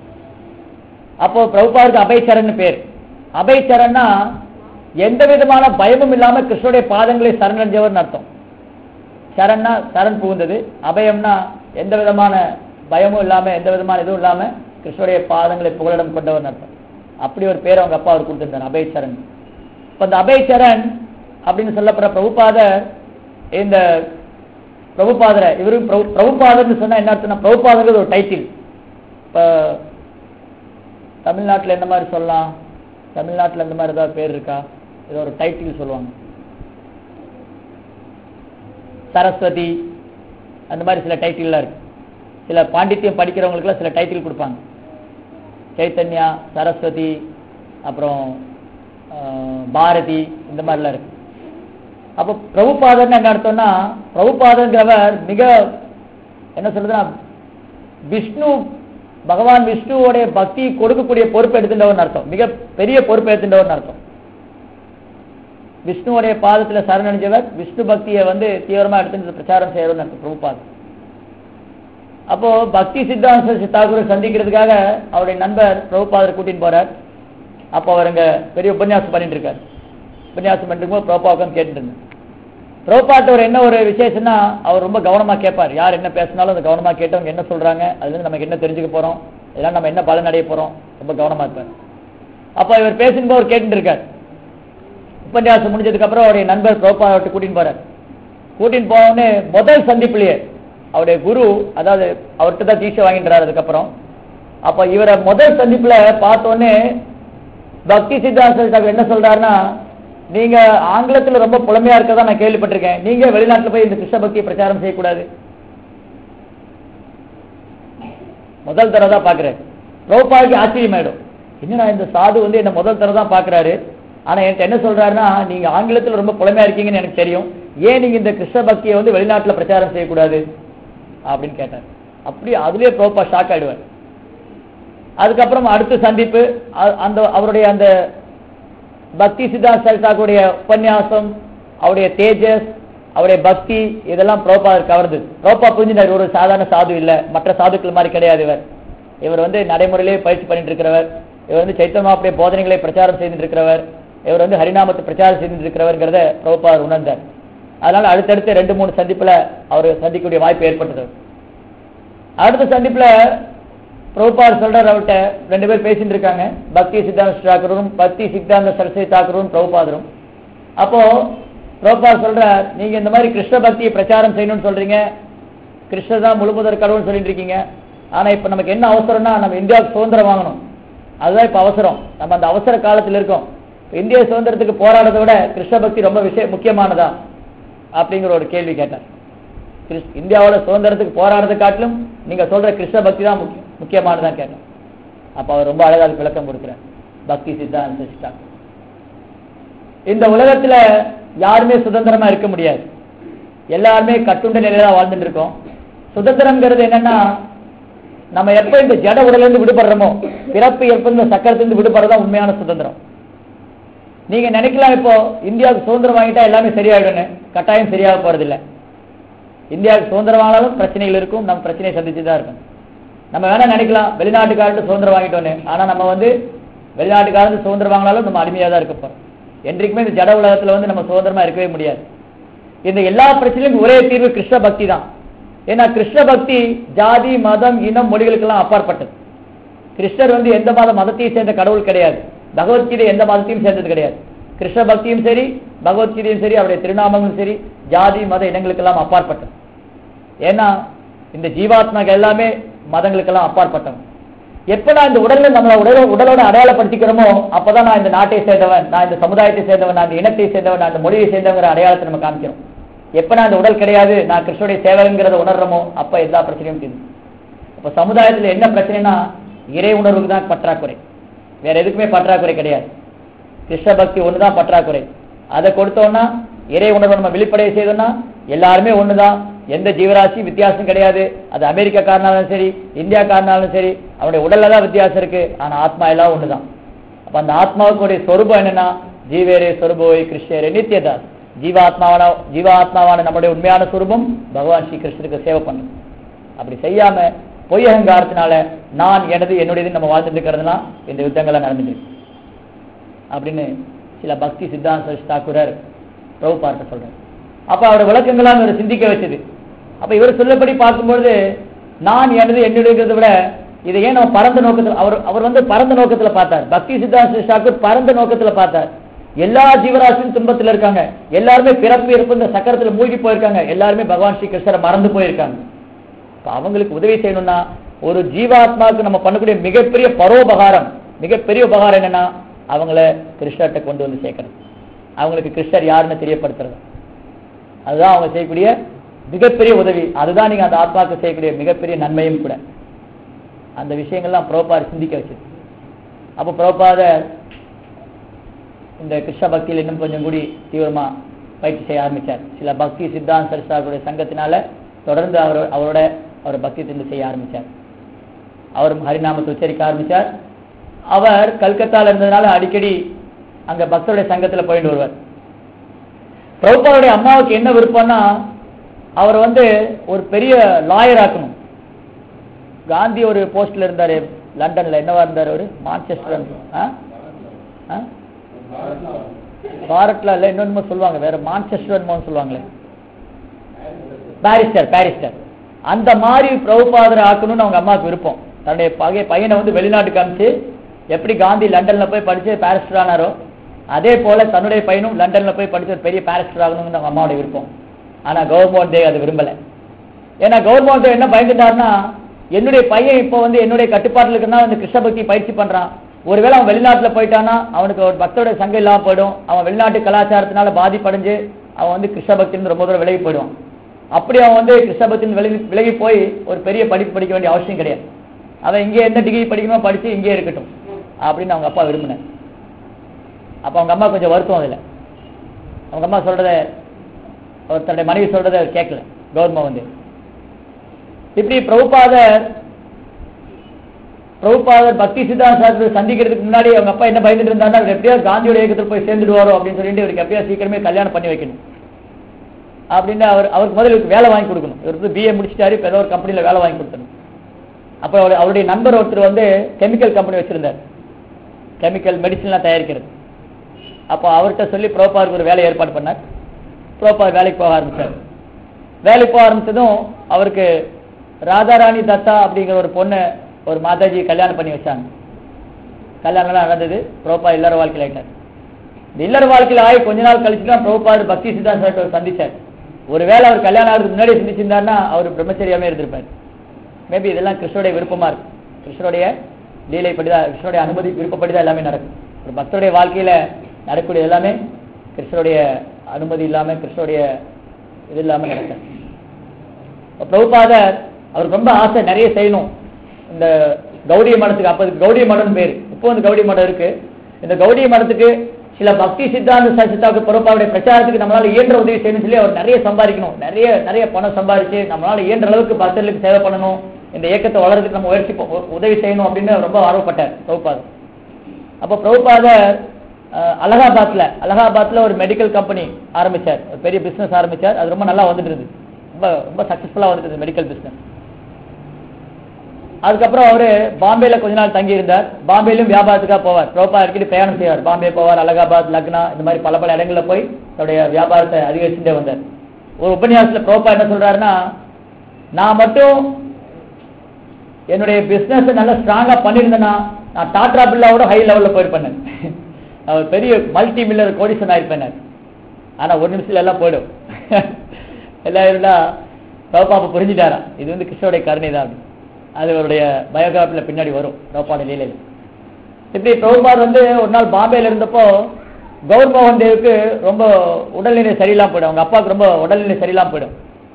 அப்போ பிரபுபாருக்கு அபயச்சரன் பேர் அபயச்சரன்னா எந்த விதமான பயமும் இல்லாம கிருஷ்ணனுடைய பாதங்களை சரணடைஞ்சவர்னு அர்த்தம் சரண்னா சரண் புகுந்தது அபயம்னா எந்த விதமான பயமும் இல்லாம எந்த விதமான இதுவும் இல்லாம கிருஷ்ணனுடைய பாதங்களை புகலிடம் கொண்டவர்னு அர்த்தம் அப்படி ஒரு பேர் அவங்க அப்பா அவர் கொடுத்திருந்தார் அபயச்சரன் இப்ப இந்த அபயச்சரன் அப்படின்னு சொல்லப்படுற பிரபுபாதர் இந்த பிரபுபாதரை இவரும் பிரபு- பிரபுபாதர்னு சொன்னா என்ன அர்த்தம்னா பிரபுபாதங்கிறது ஒரு டைட்டில் இப்ப தமிழ்நாட்டுல என்ன மாதிரி சொல்லலாம் தமிழ்நாட்டுல இந்த மாதிரி ஏதாவது பேர் இருக்கா ஏதோ ஒரு டைட்டில் சொல்லுவாங்க சரஸ்வதி அந்த மாதிரி சில டைட்டில்லாம் இருக்கு சில பாண்டித்யம் படிக்கிறவங்களுக்குலாம் சில டைட்டில் கொடுப்பாங்க சைத்தன்யா சரஸ்வதி அப்புறம் ஆஹ், பாரதி இந்த மாதிரிலாம் இருக்கு அப்போ பிரபுபாதர்னு என்ன அர்த்தம்னா பிரபுபாதங்கிறவர் மிக என்ன சொல்றதுன்னா விஷ்ணு பகவான் விஷ்ணுவோடைய பக்தி கொடுக்கக்கூடிய பொறுப்பு எடுத்துட்டவர்னு அர்த்தம் மிக பெரிய பொறுப்பு எடுத்துட்டவர்னு அர்த்தம் விஷ்ணுவோடைய பாதத்துல சரணடைஞ்சவர் விஷ்ணு பக்தியை வந்து தீவிரமா எடுத்து பிரச்சாரம் செய்யறோம்னு அர்த்தம் பிரபுபாத் அப்போ பக்தி சித்தாந்த சரஸ்வதி தாக்கூரை சந்திக்கிறதுக்காக அவருடைய நண்பர் பிரபுபாதர் கூட்டின்னு போறார் அப்போ அவர் அங்க பெரிய உபன்யாசம் பண்ணிட்டு இருக்கார் உபன்யாசம் பண்ணிட்டு போது பிரபா உட்காந்து கேட்டுட்டு இருந்தார் பிரபுபாட்ட ஒரு என்ன ஒரு விசேஷம்னா அவர் ரொம்ப கவனமா கேட்பார் யார் என்ன பேசினாலும் அதை கவனமா கேட்டு அவங்க என்ன சொல்றாங்க அதுல இருந்து நமக்கு என்ன தெரிஞ்சுக்க போறோம் இதெல்லாம் நம்ம என்ன பலன் அடைய போறோம் ரொம்ப கவனமா இருப்பார் அப்போ இவர் பேசும்போது அவர் கேட்டுட்டு இருக்கார் உபன்யாசம் முடிஞ்சதுக்கு அப்புறம் அவருடைய நண்பர் பிரபுபாதத்தை கூட்டின்னு போறார் கூட்டின்னு போனோடனே முதல் சந்திப்புலயே அவருடைய குரு அதாவது அவர்கிட்ட தான் தீட்சை வாங்கிட்டுறாரு அதுக்கப்புறம் அப்ப இவரை முதல் சந்திப்புல பார்த்தோன்னே பக்தி சித்தாந்த என்ன சொல்றாருன்னா நீங்க ஆங்கிலத்துல ரொம்ப புலமையா இருக்கதா நான் கேள்விப்பட்டிருக்கேன் நீங்க வெளிநாட்டுல போய் இந்த கிருஷ்ண பக்தியை பிரச்சாரம் செய்யக்கூடாது முதல் தடவை தான் பாக்குறேன் பிரபுபாவுக்கு ஆச்சரியமாயிடும் என்னடா இந்த சாது வந்து என்ன முதல் தடவை தான் பாக்குறாரு ஆனா என்கிட்ட என்ன சொல்றாருன்னா நீங்க ஆங்கிலத்துல ரொம்ப புலமையா இருக்கீங்கன்னு எனக்கு தெரியும் ஏன் நீங்க இந்த கிருஷ்ண பக்தியை வந்து வெளிநாட்டுல பிரச்சாரம் செய்யக்கூடாது அப்படின்னு கேட்டார் அப்படி அதுலயே பிரபுபா ஷாக் ஆயிடுவார் அதுக்கப்புறம் அடுத்த சந்திப்பு அ- அந்த அவருடைய அந்த பக்தி சித்தாந்த சரிதாக்குடைய உபன்யாசம் அவருடைய தேஜஸ் அவருடைய பக்தி இதெல்லாம் பிரபா கவர்ந்து பிரபா புரிஞ்சினார் ஒரு சாதாரண சாது இல்ல மற்ற சாதுக்கள் மாதிரி கிடையாது இவர் இவர் வந்து நடைமுறையிலே பயிற்சி பண்ணிட்டு இருக்கிறவர் இவர் வந்து சைத்தன்யாவுடைய போதனைகளை பிரச்சாரம் செய்துட்டு இருக்கிறவர் இவர் வந்து ஹரிநாமத்தை பிரச்சாரம் செய்துட்டு இருக்கிறவர்ங்கிறத பிரபா உணர்ந்தார் அதனால அடுத்தடுத்து ரெண்டு மூணு சந்திப்புல அவர் சந்திக்கக்கூடிய வாய்ப்பு ஏற்பட்டது அடுத்த சந்திப்புல பிரபுபார் சொல்றாரு அவர்கிட்ட ரெண்டு பேர் பேசிட்டு இருக்காங்க பக்தி சித்தாந்த தாக்கரும் பக்தி சித்தாந்த சரஸ்வதி தாக்கரும் பிரபுபாதரும் அப்போ பிரபுபார் சொல்றார் நீங்க இந்த மாதிரி கிருஷ்ண பக்தியை பிரச்சாரம் செய்யணும்னு சொல்றீங்க கிருஷ்ணர் தான் முழுமுதற் கடவுள்னு சொல்லிட்டு இருக்கீங்க ஆனா இப்ப நமக்கு என்ன அவசரம்னா நம்ம இந்தியாவுக்கு சுதந்திரம் வாங்கணும் அதுதான் இப்ப அவசரம் நம்ம அந்த அவசர காலத்துல இருக்கோம் இப்ப இந்திய சுதந்திரத்துக்கு போராடுறதை விட கிருஷ்ண பக்தி ரொம்ப விஷய முக்கியமானதா அப்படிங்கிற ஒரு கேள்வி கேட்டார் கிறிஸ்- இந்தியாவோட சுதந்திரத்துக்கு போராடுறதை காட்டிலும் நீங்க சொல்ற கிருஷ்ண பக்தி தான் முக்கியம் முக்கியமானதான் கேட்டேன் அப்ப அவர் ரொம்ப அழகா அதுக்கு விளக்கம் கொடுக்கிறார் பக்தி சித்தாந்த சிஸ்டம் இந்த உலகத்துல யாருமே சுதந்திரமா இருக்க முடியாது எல்லாருமே கட்டுண்ட நிலையில தான் வாழ்ந்துட்டு இருக்கோம் சுதந்திரம்ங்கிறது என்னன்னா நம்ம எப்ப இந்த ஜட உடல இருந்து விடுபடுறோமோ பிறப்பு எப்ப இந்த சக்கரத்திலிருந்து விடுபடுறதா உண்மையான சுதந்திரம் நீங்க நினைக்கலாம் இப்போ இந்தியாவுக்கு சுதந்திரம் வாங்கிட்டா எல்லாமே சரியாயிடும்னு கட்டாயம் சரியாக போறதில்லை இந்தியாவுக்கு சுதந்திரம் வாங்கினாலும் பிரச்சனைகள் இருக்கும் நம்ம பிரச்சனையை சந்திச்சு தான் இருக்கும் நம்ம வேணா நினைக்கலாம் வெளிநாட்டுக்காரட்டு சுதந்திரம் வாங்கிட்டோன்னு ஆனா நம்ம வந்து வெளிநாட்டுக்காரந்து சுதந்திரம் வாங்கினாலும் நம்ம அடிமையா தான் இருக்க போறோம் என்றைக்குமே இந்த ஜட உலகத்துல வந்து நம்ம சுதந்திரமா இருக்கவே முடியாது இந்த எல்லா பிரச்சனையும் ஒரே தீர்வு கிருஷ்ண பக்தி தான் ஏன்னா கிருஷ்ண பக்தி ஜாதி மதம் இனம் மொழிகளுக்கெல்லாம் அப்பாற்பட்டது கிருஷ்ணர் வந்து எந்த மத மதத்தையும் சேர்ந்த கடவுள் கிடையாது பகவத்கீதை எந்த மதத்தையும் சேர்ந்தது கிடையாது கிருஷ்ண பக்தியும் சரி பகவத்கீதையும் சரி அவருடைய திருநாமங்களும் சரி ஜாதி மத இனங்களுக்கெல்லாம் அப்பாற்பட்டது ஏன்னா இந்த ஜீவாத்மாக்கள் எல்லாமே மதங்களுக்கெல்லாம் அப்பாற்பட்டவன் எப்ப நான் இந்த உடல்ல நம்மள உடல உடலோட அடையாளப்படுத்திக்கிறோமோ அப்பதான் நான் இந்த நாட்டை சேர்ந்தவன் நான் இந்த சமுதாயத்தை சேர்ந்தவன் நான் இந்த இனத்தை சேர்ந்தவன் நான் இந்த மொழியை சேர்ந்தவங்கிற அடையாளத்தை நம்ம காமிக்கிறோம் எப்ப நான் இந்த உடல் கிடையாது நான் கிருஷ்ணனுடைய சேவகங்கிறத உணர்றோமோ அப்ப எல்லா பிரச்சனையும் தீரும் அப்ப சமுதாயத்துல என்ன பிரச்சனைனா இறை உணர்வுக்கு தான் பற்றாக்குறை வேற எதுக்குமே பற்றாக்குறை கிடையாது கிருஷ்ண பக்தி ஒண்ணுதான் பற்றாக்குறை அதை கொடுத்தோம்னா இறை உணர்வை நம்ம வெளிப்படைய செய்தோம்னா எல்லாருமே ஒண்ணுதான் எந்த ஜீவராசி வித்தியாசம் கிடையாது அது அமெரிக்காக்காரனாலும் சரி இந்தியாக்காரனாலும் சரி அவனுடைய உடல்ல தான் வித்தியாசம் இருக்கு ஆனா ஆத்மா எல்லாம் ஒண்ணுதான் அப்ப அந்த ஆத்மாவுக்குடைய சொரூபம் என்னன்னா ஜீவேரே சொரூபோய் கிருஷ்ணரே நித்தியதா ஜீவாத்மாவான ஜீவாத்மாவான நம்முடைய உண்மையான சொரூபம் பகவான் ஸ்ரீ கிருஷ்ணருக்கு சேவை பண்ணும் அப்படி செய்யாம பொய் அகங்காரத்தினால நான் எனது என்னுடையது நம்ம வாழ்ந்துட்டு இருக்கிறதுனா இந்த யுத்தங்கள்லாம் நடந்துட்டு இருக்கு. அப்படின்னு சில பக்தி சித்தாந்த சரஸ்வதி தாக்குரர் பிரபுபார்ட்ட சொல்றார் அப்ப அவர் விளக்கங்களாம் இவர் சிந்திக்க வச்சது அப்ப இவர் சொல்லபடி பார்க்கும்பொழுது நான் எனது என்னுடையதை விட இதை ஏன் நம்ம பரந்த நோக்கத்தில் அவர் அவர் வந்து பரந்த நோக்கத்துல பார்த்தார் பக்தி சித்தாந்த சரஸ்வதி தாக்கூர் பரந்த நோக்கத்துல பார்த்தார் எல்லா ஜீவராசியும் துன்பத்துல இருக்காங்க எல்லாருமே பிறப்பு இருப்பு இந்த சக்கரத்துல மூழ்கி போயிருக்காங்க எல்லாருமே பகவான் ஸ்ரீ கிருஷ்ணரை மறந்து போயிருக்காங்க இப்ப அவங்களுக்கு உதவி செய்யணும்னா ஒரு ஜீவாத்மாவுக்கு நம்ம பண்ணக்கூடிய மிகப்பெரிய பரோபகாரம் மிகப்பெரிய உபகாரம் என்னன்னா அவங்கள கிருஷ்ணர்கிட்ட கொண்டு வந்து சேர்க்கணும் அவங்களுக்கு கிருஷ்ணர் யாருன்னு தெரியப்படுத்துறது அதுதான் அவங்க செய்யக்கூடிய மிகப்பெரிய உதவி அதுதான் நீங்க அந்த ஆத்மாவுக்கு செய்யக்கூடிய மிகப்பெரிய நன்மையும் கூட அந்த விஷயங்கள்லாம் புரோபார் சிந்திக்க வச்சது அப்போ புரோபாத இந்த கிருஷ்ண பக்தியில் இன்னும் கொஞ்சம் கூடி தீவிரமா பயிற்சி செய்ய ஆரம்பிச்சார் சில பக்தி சித்தாந்த சரஸ்வருடைய சங்கத்தினால தொடர்ந்து அவர் அவரோட அவர் பக்தி திண்டு செய்ய ஆரம்பிச்சார் அவரும் ஹரிநாமத்தை உச்சரிக்க ஆரம்பிச்சார் அவர் கல்கத்தால இருந்ததுனால அடிக்கடி அங்க பக்தருடைய சங்கத்துல போயிட்டு வருவார் பிரபுபாவுடைய அம்மாவுக்கு என்ன விருப்பம்னா அவர் வந்து ஒரு பெரிய லாயர் ஆக்கணும் காந்தி ஒரு போஸ்ட்ல இருந்தாரு லண்டன்ல என்னவா இருந்தாரு அவரு மான்செஸ்டர் ஆ? ஆ? பாரத்ல இல்ல இன்னொன்னு சொல்லுவாங்க வேற மான்செஸ்டர் சொல்லுவாங்களே பாரிஸ்டர் பாரிஸ்டர் அந்த மாதிரி பிரபுபாதரை ஆக்கணும்னு அவங்க அம்மாவுக்கு விருப்பம் தன்னுடைய பகை பையனை வந்து வெளிநாட்டுக்கு அனுப்பிச்சு எப்படி காந்தி லண்டன்ல போய் படிச்சு பாரிஸ்டர் ஆனாரோ அதே போல தன்னுடைய பையனும் லண்டன்ல போய் படிச்சு ஒரு பெரிய பாரிஸ்டர் ஆகணும்னு அவங்க அம்மாவுடைய விருப்பம் ஆனா கவர்மெண்ட் டே அது விரும்பல ஏன்னா கவர்மெண்ட் என்ன பயந்துட்டாருன்னா என்னுடைய பையன் இப்போ வந்து என்னுடைய கட்டுப்பாட்டில் இருக்கிறனா இந்த கிருஷ்ண பக்தி பயிற்சி பண்றான் ஒருவேளை அவன் வெளிநாட்டுல போயிட்டானா அவனுக்கு ஒரு பக்தோட சங்கம் இல்லாம போயிடும் அவன் வெளிநாட்டு கலாச்சாரத்தினால பாதிப்படைஞ்சு அவன் வந்து கிருஷ்ண பக்தியிலிருந்து ரொம்ப தூரம் விலகி போயிடுவான் அப்படி அவன் வந்து கிருஷ்ண பக்தியின் விலகி விலகி போய் ஒரு பெரிய படிப்பு படிக்க வேண்டிய அவசியம் கிடையாது அவன் இங்கே எந்த டிகிரி படிக்கணுமோ படிச்சு இங்கே இருக்கட்டும் அப்படின்னு அவங்க அப்பா விரும்பினார் அப்ப அவங்க அம்மா கொஞ்சம் வருத்தம் அதுல அவங்க அம்மா சொல்றத அவர் தன்னுடைய மனைவி சொல்றதை அவர் கேட்கல கவர்மெண்ட் வந்து இப்படி பிரபுபாதர் பிரபுபாதர் பக்தி சித்தாந்த சாஸ்திரத்தை சந்திக்கிறதுக்கு முன்னாடி அவங்க அப்பா என்ன பயந்துட்டு இருந்தாருன்னா அவர் எப்படியாவது காந்தியோட இயக்கத்தில் போய் சேர்ந்துடுவாரோ அப்படின்னு சொல்லிட்டு இவருக்கு எப்படியா சீக்கிரமே கல்யாணம் பண்ணி வைக்கணும் அப்படின்னு அவர் அவருக்கு முதல்ல இவருக்கு வேலை வாங்கி கொடுக்கணும் இவர் வந்து பிஏ முடிச்சிட்டாரு இப்போ ஏதோ ஒரு கம்பெனியில் வேலை வாங்கி கொடுத்தணும் அப்போ அவர் அவருடைய நண்பர் ஒருத்தர் வந்து கெமிக்கல் கம்பெனி வச்சிருந்தார் கெமிக்கல் மெடிசன்லாம் தயாரிக்கிறது அப்போ அவர்கிட்ட சொல்லி ப்ரோபாருக்கு ஒரு வேலை ஏற்பாடு பண்ணார் புரோபாத் வேலைக்கு போக ஆரம்பிச்சார் வேலைக்கு போக ஆரம்பிச்சதும் அவருக்கு ராதாராணி தத்தா அப்படிங்கிற ஒரு பொண்ணை ஒரு மாதாஜி கல்யாணம் பண்ணி வச்சாங்க கல்யாணம்லாம் நடந்தது புரோபா இல்லற வாழ்க்கையில் ஆயிட்டார் இந்த இல்லற வாழ்க்கையில் ஆகி கொஞ்ச நாள் கழிச்சு தான் பிரபுபாது பக்தி சித்தாந்த சார் சந்திச்சார் ஒருவேளை அவர் கல்யாணம் ஆகிறதுக்கு முன்னாடி சந்திச்சிருந்தாருன்னா அவர் பிரம்மச்சரியாமே இருந்திருப்பார் மேபி இதெல்லாம் கிருஷ்ணனுடைய விருப்பமா இருக்கு கிருஷ்ணனுடைய லீலைப்படிதான் கிருஷ்ணனுடைய அனுமதி விருப்பப்படிதான் எல்லாமே நடக்கும் ஒரு பக்தருடைய வாழ்க்கையில நடக்கக்கூடிய எல்லாமே கிருஷ்ணனுடைய அனுமதி இல்லாம கிருஷ்ணனுடைய இது இல்லாம நடக்கும் இப்ப பிரபுபாதர் அவருக்கு ரொம்ப ஆசை நிறைய செய்யணும் இந்த கௌடிய மடத்துக்கு அப்ப அதுக்கு கௌடிய மடம்னு பேரு இப்போ வந்து கௌடிய மடம் இருக்கு இந்த கௌடிய மடத்துக்கு சில பக்தி சித்தாந்த சசிதாவுக்கு பிரபுபாவுடைய பிரச்சாரத்துக்கு நம்மளால இயன்ற உதவி செய்யணும்னு சொல்லி அவர் நிறைய சம்பாதிக்கணும் நிறைய நிறைய பணம் சம்பாதிச்சு நம்மளால இயன்ற அளவுக்கு பக்தர்களுக்கு சேவை பண்ணணும் இந்த இயக்கத்தை வளர்றதுக்கு நம்ம முயற்சி ப- உ- உதவி செய்யணும் அப்படின்னு ரொம்ப ஆர்வப்பட்டார் பிரபுபாதர் அப்போ பிரபுபாதர் அஹ், அலகாபாத்ல அலகாபாத்ல ஒரு மெடிக்கல் கம்பெனி ஆரம்பிச்சார் ஒரு பெரிய பிசினஸ் ஆரம்பிச்சார் அது ரொம்ப நல்லா வந்துட்டு இருந்தது ரொம்ப ரொம்ப சக்சஸ்ஃபுல்லா வந்துட்டு இருந்தது மெடிக்கல் பிசினஸ் அதுக்கப்புறம் அவரு பாம்பேல கொஞ்ச நாள் தங்கி இருந்தார் பாம்பேலும் வியாபாரத்துக்காக போவார் பிரபா அடிக்கடி பிரயாணம் செய்வார் பாம்பே போவார் அலகாபாத் லக்னா இந்த மாதிரி பல பல இடங்கள்ல போய் தன்னுடைய வியாபாரத்தை அதிகரிச்சுட்டே வந்தார் ஒரு உபன்யாசத்துல பிரபா என்ன சொல்றாருன்னா நான் மட்டும் என்னுடைய பிசினஸ் நல்லா ஸ்ட்ராங்கா பண்ணியிருந்தேன்னா நான் டாடா பில்லாவோட ஹை லெவல்ல போயிருப்பேன் அவர் பெரிய மல்டி மில்லர் கோடிசன் ஆயிருப்பேன் ஆனா ஒரு நிமிஷத்துல எல்லாம் போயிடும் எல்லாம் இருந்தா பிரபாப்பா புரிஞ்சுட்டாரா இது வந்து கிருஷ்ணனுடைய கருணை தான் அப்படின்னு. அது அவருடைய பயோகிராஃபில பின்னாடி வரும் பிரபாட லீலையில் இப்படி பிரபுபாத் வந்து ஒரு நாள் பாம்பேல இருந்தப்போ கௌர் மோகன் தேவுக்கு ரொம்ப உடல்நிலை சரியில்லாம போயிடும் அவங்க அப்பாவுக்கு ரொம்ப உடல்நிலை சரியில்லாம போயிடும்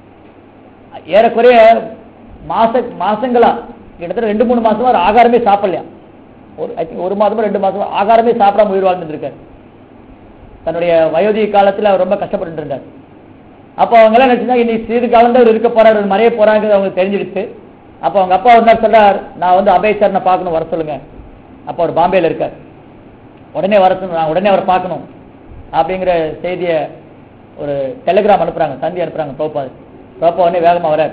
ஏறக்குறைய மாச மாசங்களா கிட்டத்தட்ட ரெண்டு மூணு மாசமா அவர் ஆகாரமே சாப்பிடலையா ஒரு ஐ திங்க் ஒரு மாதமோ ரெண்டு மாசமா ஆகாரமே சாப்பிடாம உயிர் வாழ்ந்துருக்காரு தன்னுடைய வயோதிக காலத்துல அவர் ரொம்ப கஷ்டப்பட்டு இருந்தார் அப்போ அவங்க எல்லாம் நினைச்சுன்னா இனி சிறிது காலம் தான் அவர் இருக்க போறாரு அவர் மறைய போறாங்கிறது அவங்களுக்கு தெரிஞ்சிடுச்சு அப்போ அவங்க அப்பா ஒரு நாள் சொல்றார் நான் வந்து அபய் சார் பார்க்கணும் வர சொல்லுங்க அப்போ அவர் பாம்பேல இருக்கார் உடனே வர சொல்லணும் நான் உடனே அவரை பார்க்கணும் அப்படிங்கிற செய்தியை ஒரு டெலிகிராம் அனுப்புறாங்க தந்தி அனுப்புறாங்க பிரபுபாது பிரபா உடனே வேகமா வரார்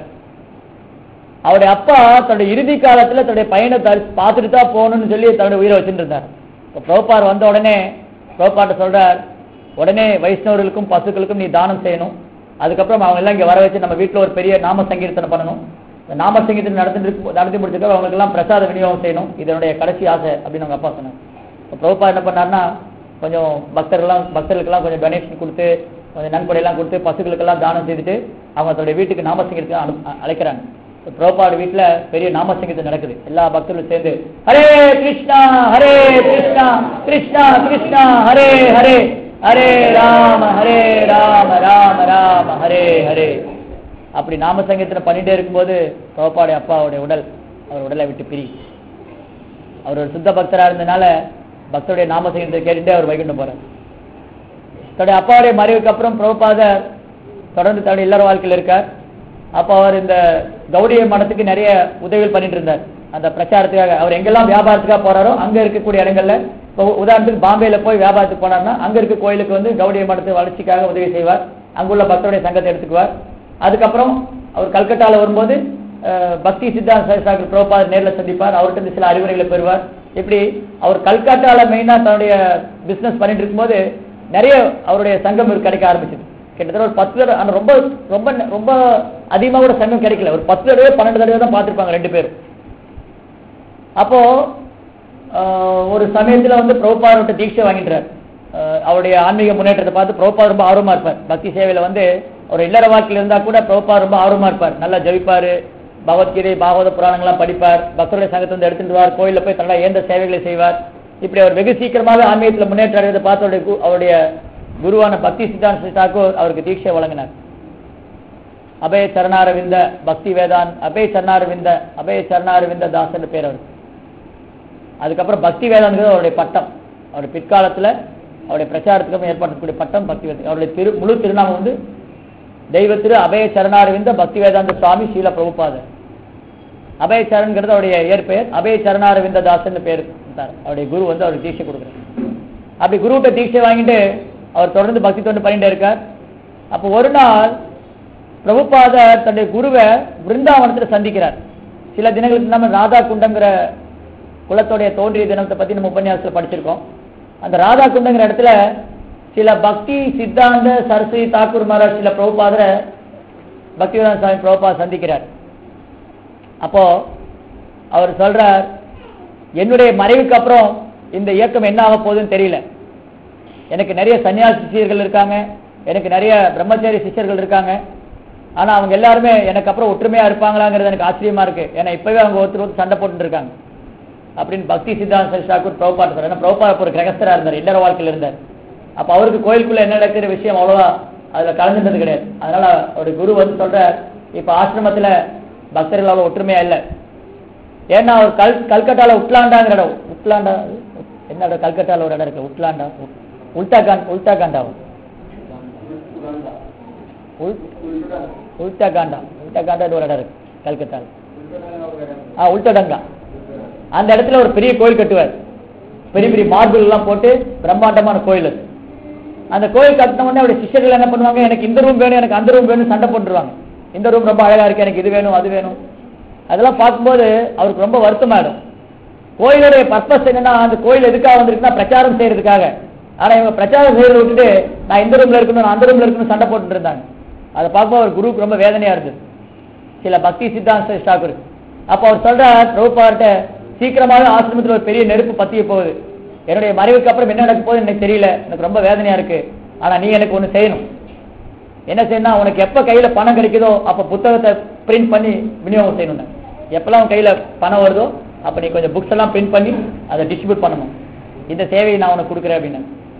அவருடைய அப்பா தன்னுடைய இறுதி காலத்துல தன்னுடைய பையனை தரி- பார்த்துட்டு தான் போகணும்னு சொல்லி தன்னுடைய உயிரை வச்சுட்டு இருந்தார் இப்போ பிரபுபார் வந்த உடனே பிரபுபாட்ட சொல்றார் உடனே வைஷ்ணவர்களுக்கும் பசுக்களுக்கும் நீ தானம் செய்யணும் அதுக்கப்புறம் அவங்க எல்லாம் இங்க வர வச்சு நம்ம வீட்டுல ஒரு பெரிய நாம சங்கீர்த்தனை பண்ணணும் இந்த நாம சங்கீர்த்தனை நடந்துட்டு இருக்கு- நடத்தி முடிச்சதுக்கு அவங்களுக்கு எல்லாம் பிரசாத விநியோகம் செய்யணும் இதனுடைய கடைசி ஆசை அப்படின்னு அவங்க அப்பா சொன்னாங்க இப்போ பிரபுபா என்ன பண்ணாருன்னா கொஞ்சம் பக்தர்கள்லாம் பக்தர்களுக்கெல்லாம் கொஞ்சம் டொனேஷன் கொடுத்து கொஞ்சம் நன்கொடையெல்லாம் கொடுத்து பசுக்களுக்கெல்லாம் தானம் செய்துட்டு அவங்க தன்னுடைய வீட்டுக்கு நாம சங்கீர்த்தனை அனு அ- அழைக்கிறாங்க இப்ப பிரபுபாடு வீட்டுல பெரிய நாம சங்கீதம் நடக்குது எல்லா பக்தர்களும் சேர்ந்து ஹரே கிருஷ்ணா ஹரே கிருஷ்ணா கிருஷ்ணா கிருஷ்ணா ஹரே ஹரே ஹரே ராம ஹரே ராம ராம ராம ஹரே ஹரே அப்படி நாம சங்கீதனை பண்ணிட்டே இருக்கும்போது பிரபுபாடைய அப்பாவுடைய உடல் அவர் உடலை விட்டு பிரி அவர் ஒரு சுத்த பக்தரா இருந்தனால பக்தருடைய நாம சங்கீதத்தை கேட்டுட்டே அவர் வைகுண்டம் போறார் தன்னுடைய அப்பாவுடைய மறைவுக்கு அப்புறம் பிரபுபாதர் தொடர்ந்து தன்னுடைய இல்லற வாழ்க்கையில் இருக்கார் அப்போ அவர் இந்த கௌடிய மடத்துக்கு நிறைய உதவிகள் பண்ணிட்டு இருந்தார் அந்த பிரச்சாரத்துக்காக அவர் எங்கெல்லாம் வியாபாரத்துக்காக போறாரோ அங்க இருக்கக்கூடிய இடங்கள்ல இப்போ உதாரணத்துக்கு பாம்பேல போய் வியாபாரத்துக்கு போனார்னா அங்க இருக்க கோயிலுக்கு வந்து கௌடிய மடத்து வளர்ச்சிக்காக உதவி செய்வார் அங்குள்ள பக்தருடைய சங்கத்தை எடுத்துக்குவார் அதுக்கப்புறம் அவர் கல்கட்டால வரும்போது அஹ், பக்தி சித்தாந்த சாஸ்திராக்கள் பிரபுபாதர் நேர்ல சந்திப்பார் அவர்கிட்ட இருந்து சில அறிவுரைகளை பெறுவார் இப்படி அவர் கல்கட்டால மெயினா தன்னுடைய பிசினஸ் பண்ணிட்டு இருக்கும்போது நிறைய அவருடைய சங்கம் இருக்கு கிடைக்க ஆரம்பிச்சது கிட்டத்தட்ட ஒரு பத்து தடவை ஆனா ரொம்ப ரொம்ப ரொம்ப அதிகமா கூட சங்கம் கிடைக்கல ஒரு பத்து தடவை பன்னெண்டு தடவை தான் பார்த்திருப்பாங்க ரெண்டு பேரும் அப்போ ஆஹ், ஒரு சமயத்துல வந்து பிரபுபாதர்கிட்ட தீட்சை வாங்கிட்டார் அவருடைய ஆன்மீக முன்னேற்றத்தை பார்த்து பிரபுபாத் ரொம்ப ஆர்வமா இருப்பார் பக்தி சேவையில வந்து ஒரு இல்லற வாக்கில் இருந்தா கூட பிரபுபாத் ரொம்ப ஆர்வமா இருப்பார் நல்லா ஜெபிப்பாரு பகவத்கீதை பாகவத புராணங்கள்லாம் படிப்பார் பக்தருடைய சங்கத்தை வந்து எடுத்துட்டு வருவார் கோயில்ல போய் தன்னோட ஏந்த சேவைகளை செய்வார் இப்படி அவர் வெகு சீக்கிரமாக ஆன்மீகத்துல முன்னேற்றம் அடைவதை பார்த்து அவருடைய கு- அவருடைய குருவான பக்தி சித்தாந்த தாக்கூர் அவருக்கு தீட்சை வழங்கினார் அபய சரணாரவிந்த பக்தி வேதான் அபய சரணாரவிந்த அபய சரணாரவிந்த தாசன் பேர் அவர் அதுக்கப்புறம் பக்தி வேதாங்கிறது அவருடைய பட்டம் அவர் பிற்காலத்துல அவருடைய பிரச்சாரத்துக்கு ஏற்படுத்தக்கூடிய பட்டம் பக்தி வேதம் அவருடைய திரு முழு திருநாமம் வந்து தெய்வ திரு அபய சரணாரவிந்த பக்தி வேதாந்த சுவாமி ஸ்ரீல பிரபுபாதர் அபய சரண்ங்கிறது அவருடைய இயற்பெயர் அபய சரணாரவிந்த தாசன் பேர் கொடுத்தார். அவருடைய குரு வந்து அவருக்கு தீட்சை கொடுக்குறார் அப்படி குருகிட்ட தீட்சை வாங்கிட்டு அவர் தொடர்ந்து பக்தி தொண்டு பண்ணிட்டே இருக்கார் அப்போ ஒரு நாள் பிரபுபாதர் தன்னுடைய குருவை பிருந்தாவனத்துல சந்திக்கிறார் சில தினங்களுக்கு முன்னாம ராதா குண்டங்கிற குலத்தோடைய தோன்றிய தினத்தை பத்தி நம்ம உபன்யாசத்துல படிச்சிருக்கோம் அந்த ராதா குண்டங்கிற இடத்துல சில பக்தி சித்தாந்த சரஸ்வதி தாக்கூர் மகாராஜ் சில பிரபுபாதரை பக்திவேதாந்த சுவாமி பிரபுபாத் சந்திக்கிறார் அப்போ அவர் சொல்றார் என்னுடைய மறைவுக்கு அப்புறம் இந்த இயக்கம் என்ன ஆக போகுதுன்னு தெரியல எனக்கு நிறைய சன்னியாசி சிஷியர்கள் இருக்காங்க எனக்கு நிறைய பிரம்மச்சாரி சிஷ்யர்கள் இருக்காங்க ஆனா அவங்க எல்லாருமே எனக்கு அப்புறம் ஒற்றுமையா இருப்பாங்களாங்கிறது எனக்கு ஆச்சரியமா இருக்கு ஏன்னா இப்பவே அவங்க ஒருத்தர் ஒருத்தர் சண்டை போட்டுட்டு இருக்காங்க அப்படின்னு பக்தி சித்தாந்த சரி தாக்கூர் பிரபுபாட் சொல்றாரு ஏன்னா பிரபுபாத் அப்ப ஒரு கிரகஸ்தரா இருந்தார் இல்லற வாழ்க்கையில இருந்தார் அப்ப அவருக்கு கோயிலுக்குள்ள என்ன நடக்கிற விஷயம் அவ்வளவா அதுல கலந்துட்டது கிடையாது அதனால ஒரு குரு வந்து சொல்ற இப்ப ஆசிரமத்துல பக்தர்கள் அவ்வளவு ஒற்றுமையா இல்ல ஏன்னா அவர் கல் கல்கட்டால உட்லாண்டாங்கிற இடம் உட்லாண்டா என்ன இடம் கல்கட்டால ஒரு இடம் இருக்கு உட்லாண்டா உல்டாகாண்ட் உல்டாகாண்டா உல் உல்டாகாண்டா உல்டாகாண்டா ஒரு இடம் இருக்கு கல்கட்டால ஆ உல்டடங்கா அந்த இடத்துல ஒரு பெரிய கோயில் கட்டுவார் பெரிய பெரிய மார்பிள் எல்லாம் போட்டு பிரம்மாண்டமான கோயில் அது அந்த கோயில் கட்டின உடனே அவருடைய சிஷ்யர்கள் என்ன பண்ணுவாங்க எனக்கு இந்த ரூம் வேணும் எனக்கு அந்த ரூம் வேணும் சண்டை போட்டுருவாங்க இந்த ரூம் ரொம்ப அழகா இருக்கு எனக்கு இது வேணும் அது வேணும் அதெல்லாம் பார்க்கும்போது அவருக்கு ரொம்ப வருத்தமாயிடும் கோயிலுடைய பர்பஸ் என்னன்னா அந்த கோயில் எதுக்காக வந்திருக்குன்னா பிரச்சாரம் செய்யறதுக்காக ஆனா இவங்க பிரச்சாரம் செய்யறத விட்டுட்டு நான் இந்த ரூம்ல இருக்கணும் நான் அந்த ரூம்ல இருக்கணும் சண்டை போட்டுட்டு இருந்தாங்க அதை பார்க்கும்போது அவர் குருவுக்கு ரொம்ப வேதனையா இருந்தது சில பக்தி சித்தாந்த தாக்கூர் அப்ப அவர் சொல்றார் பிரபுபார்ட்ட சீக்கிரமாக ஆசிரமத்தில் ஒரு பெரிய நெருப்பு பத்திய போகுது என்னுடைய மறைவுக்கு அப்புறம் என்ன நடக்க போகுது எனக்கு தெரியல எனக்கு ரொம்ப வேதனையா இருக்கு ஆனா நீ எனக்கு ஒண்ணு செய்யணும் என்ன செய்யணும் உனக்கு எப்ப கையில பணம் கிடைக்குதோ அப்ப புத்தகத்தை பிரிண்ட் பண்ணி விநியோகம் செய்யணும் எப்பெல்லாம் உன் கையில பணம் வருதோ அப்ப நீ கொஞ்சம் புக்ஸ் எல்லாம் பிரிண்ட் பண்ணி அதை டிஸ்ட்ரிபியூட் பண்ணணும் இந்த சேவையை நான் உனக்கு கொடுக்குறேன் அப்படின்னு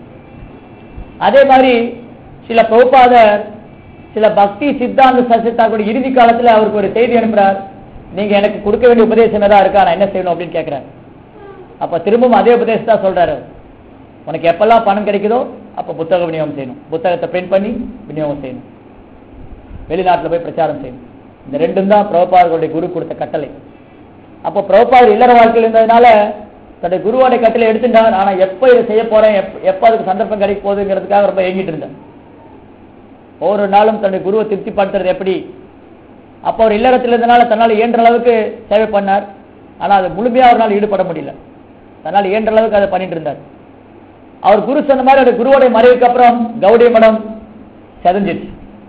அதே மாதிரி சில பிரபுபாதர் சில பக்தி சித்தாந்த சசித்தாக்குடைய இறுதி காலத்துல அவருக்கு ஒரு செய்தி அனுப்புறார் நீங்க எனக்கு கொடுக்க வேண்டிய உபதேசம் ஏதாவது இருக்கா நான் என்ன செய்யணும் அப்படின்னு கேட்கிறார் அப்ப திரும்பவும் அதே உபதேசம் தான் சொல்றாரு அவர். உனக்கு எப்பெல்லாம் பணம் கிடைக்குதோ அப்ப புத்தக விநியோகம் செய்யணும் புத்தகத்தை பிரிண்ட் பண்ணி விநியோகம் செய்யணும் வெளிநாட்டுல போய் பிரச்சாரம் செய்யணும் இந்த ரெண்டும் தான் பிரபுபாதர்களுடைய குரு கொடுத்த கட்டளை அப்போ பிரபுபாதர் இல்லற வாழ்க்கையில் இருந்ததுனால தன்னுடைய குருவோட கட்டளை எடுத்துட்டார் ஆனா எப்ப இதை செய்ய போறேன் எப்ப- எப்ப அதுக்கு சந்தர்ப்பம் கிடைக்க போகுதுங்கிறதுக்காக ரொம்ப ஏங்கிட்டு இருந்தார் ஒவ்வொரு நாளும் தன்னுடைய குருவை திருப்திப்படுத்துறது எப்படி அப்போ அவர் இல்லறத்தில் இருந்தனால தன்னால் இயன்ற அளவுக்கு சேவை பண்ணார் ஆனா அது முழுமையா அவரால் ஈடுபட முடியல தன்னால் இயன்ற அளவுக்கு அதை பண்ணிட்டு இருந்தார் அவர் குரு சொன்ன மாதிரி அந்த குருவோட மறைவுக்கு அப்புறம் கௌடிய மடம் செதஞ்சிடுச்சு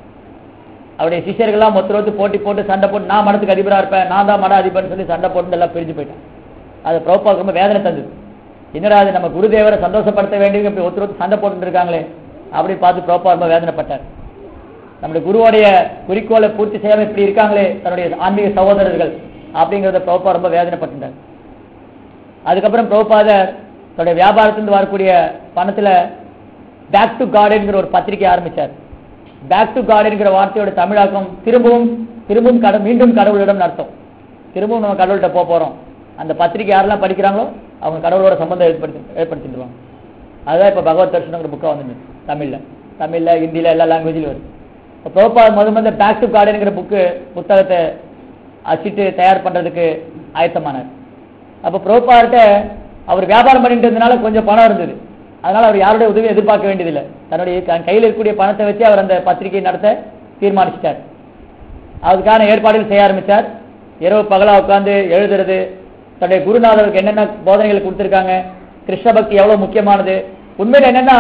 அவருடைய சிஷ்யர்கள்லாம் ஒருத்தர் ஒருத்தர் போட்டி போட்டு சண்டை போட்டு நான் மடத்துக்கு அதிபரா இருப்பேன் நான் தான் மட அதிபர்னு சொல்லி சண்டை போட்டு எல்லாம் பிரிஞ்சு போயிட்டேன் அது பிரபுபாவுக்கு ரொம்ப வேதனை தந்தது என்னடா அது நம்ம குருதேவரை சந்தோஷப்படுத்த வேண்டியவங்க இப்படி ஒருத்தர் ஒருத்தர் சண்டை போட்டுட்டு இருக்காங்களே அப்படி பார்த்து பிரபுபா ரொம்ப வேதனைப்பட்டார் நம்முடைய குருவோடைய குறிக்கோளை பூர்த்தி செய்யாம இப்படி இருக்காங்களே தன்னுடைய ஆன்மீக சகோதரர்கள் அப்படிங்கறத பிரபுபா ரொம்ப வேதனைப்பட்டார் அதுக்கப்புறம் பிரபுபாதர் தன்னுடைய வியாபாரத்திலிருந்து வரக்கூடிய பணத்துல பேக் டு கார்டன்ங்கிற ஒரு பத்திரிகை ஆரம்பிச்சார் பேக் டு கார்டன்ங்கிற வார்த்தையோட தமிழாக்கம் திரும்பவும் திரும்பவும் கட மீண்டும் கடவுளிடம் அர்த்தம் திரும்பவும் நம்ம கடவுள்கிட்ட போக போறோம் அந்த பத்திரிகை யாரெல்லாம் படிக்கிறாங்களோ அவங்க கடவுளோட சம்பந்தம் ஏற்படுத்தி ஏற்படுத்திடுவாங்க அதுதான் இப்ப பகவத் தர்ஷனங்கிற புக்கா வந்து தமிழ்ல தமிழ்ல ஹிந்தில எல்லா லாங்குவேஜ்லயும் வருது இப்ப பிரபுபாத் முத முதல்ல பேக் டு கார்டன்ங்கிற புக்கு புத்தகத்தை அச்சிட்டு தயார் பண்றதுக்கு ஆயத்தமானார் அப்ப பிரபுபார்ட்ட அவர் வியாபாரம் பண்ணிட்டு இருந்தனால கொஞ்சம் பணம் இருந்தது அதனால அவர் யாருடைய உதவியும் எதிர்பார்க்க வேண்டியதில்லை தன்னுடைய க- கையில் இருக்கக்கூடிய பணத்தை வச்சு அவர் அந்த பத்திரிகை நடத்த தீர்மானிச்சிட்டார் அதுக்கான ஏற்பாடுகள் செய்ய ஆரம்பிச்சார் இரவு பகலா உட்கார்ந்து எழுதுறது தன்னுடைய குருநாதருக்கு என்னென்ன போதனைகள் கொடுத்திருக்காங்க கிருஷ்ண பக்தி எவ்வளவு முக்கியமானது உண்மையில என்னன்னா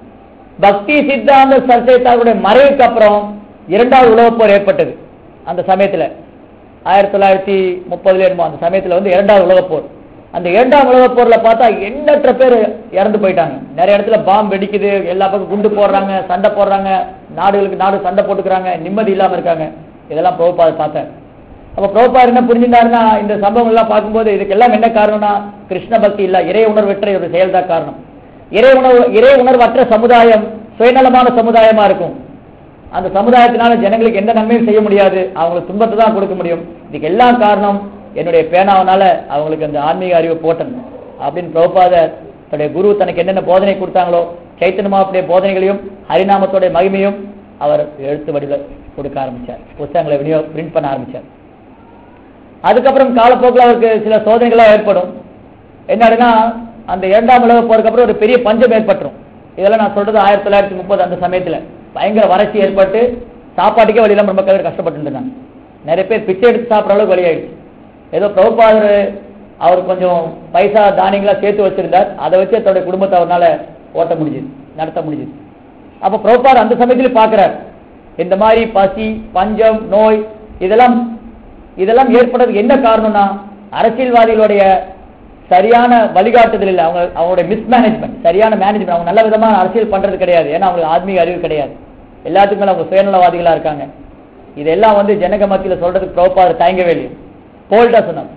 பக்தி சித்தாந்த சர்ச்சைத்தாருடைய மறைவுக்கு அப்புறம் இரண்டாவது உலகப் போர் ஏற்பட்டது அந்த சமயத்துல ஆயிரத்தி தொள்ளாயிரத்தி முப்பதுல என்னமோ அந்த சமயத்துல வந்து இரண்டாவது உலகப் போர் அந்த இரண்டாம் உலகப் போர்ல பார்த்தா எண்ணற்ற பேர் இறந்து போயிட்டாங்க நிறைய இடத்துல பாம்பு வெடிக்குது எல்லா பக்கம் குண்டு போடுறாங்க சண்டை போடுறாங்க நாடுகளுக்கு நாடு சண்டை போட்டுக்கிறாங்க நிம்மதி இல்லாம இருக்காங்க இதெல்லாம் பிரபுபாத பார்த்தேன் அப்ப பிரபுபார் என்ன புரிஞ்சிருந்தாருன்னா இந்த சம்பவங்கள் எல்லாம் பார்க்கும்போது இதுக்கெல்லாம் என்ன காரணம்னா கிருஷ்ண பக்தி இல்ல இறை உணர்வற்ற ஒரு செயல்தான் காரணம் இறை உணர்வு இறை உணர்வற்ற சமுதாயம் சுயநலமான சமுதாயமா இருக்கும் அந்த சமுதாயத்தினால ஜனங்களுக்கு எந்த நன்மையும் செய்ய முடியாது அவங்களுக்கு துன்பத்தை தான் கொடுக்க முடியும் இதுக்கு எல்லாம் காரணம் என்னுடைய பேனாவனால அவங்களுக்கு அந்த ஆன்மீக அறிவு போட்டன் அப்படின்னு பிரபுபாதர் தன்னுடைய குரு தனக்கு என்னென்ன போதனை கொடுத்தாங்களோ சைத்தன்யமாவுடைய போதனைகளையும் ஹரிநாமத்தோட மகிமையும் அவர் எழுத்து வடிவில் கொடுக்க ஆரம்பிச்சார் புத்தகங்களை விநியோக பிரிண்ட் பண்ண ஆரம்பிச்சார் அதுக்கப்புறம் காலப்போக்கில் அவருக்கு சில சோதனைகள்லாம் ஏற்படும் என்னன்னா அந்த இரண்டாம் உலக போருக்கு அப்புறம் ஒரு பெரிய பஞ்சம் ஏற்பட்டுரும் இதெல்லாம் நான் சொல்றது ஆயிரத்தி தொள்ளாயிரத்தி முப்பது அந்த சமயத்துல பயங்கர வறட்சி ஏற்பட்டு சாப்பாட்டுக்கே வழி இல்லாம ரொம்ப பேர் கஷ்டப்பட்டு இருந்தாங்க நிறைய பேர் பிச்சை எடுத்து சாப்பிட்ற அளவுக்கு வழியாயிடுச்சு ஏதோ பிரபுபாதர் அவர் கொஞ்சம் பைசா தானியங்களா சேர்த்து வச்சிருந்தார் அதை வச்சு தன்னுடைய குடும்பத்தை அவரால் ஓட்ட முடிஞ்சுது நடத்த முடிஞ்சுது அப்ப பிரபார் அந்த சமயத்துல பார்க்கிறார் இந்த மாதிரி பசி பஞ்சம் நோய் இதெல்லாம் இதெல்லாம் ஏற்படுறதுக்கு என்ன காரணம்னா அரசியல்வாதிகளுடைய சரியான வழிகாட்டுதல் இல்லை அவங்க அவங்களுடைய மிஸ்மேனேஜ்மெண்ட் சரியான மேனேஜ்மெண்ட் அவங்க நல்ல விதமான அரசியல் பண்றது கிடையாது ஏன்னா அவங்களுக்கு ஆத்மீக அறிவு கிடையாது எல்லாத்துக்கும் மேல அவங்க சுயநலவாதிகளா இருக்காங்க இதெல்லாம் வந்து ஜனக மத்தியில சொல்றதுக்கு பிரபார் தயங்கவே இல்லை போல்டா சொன்னாங்க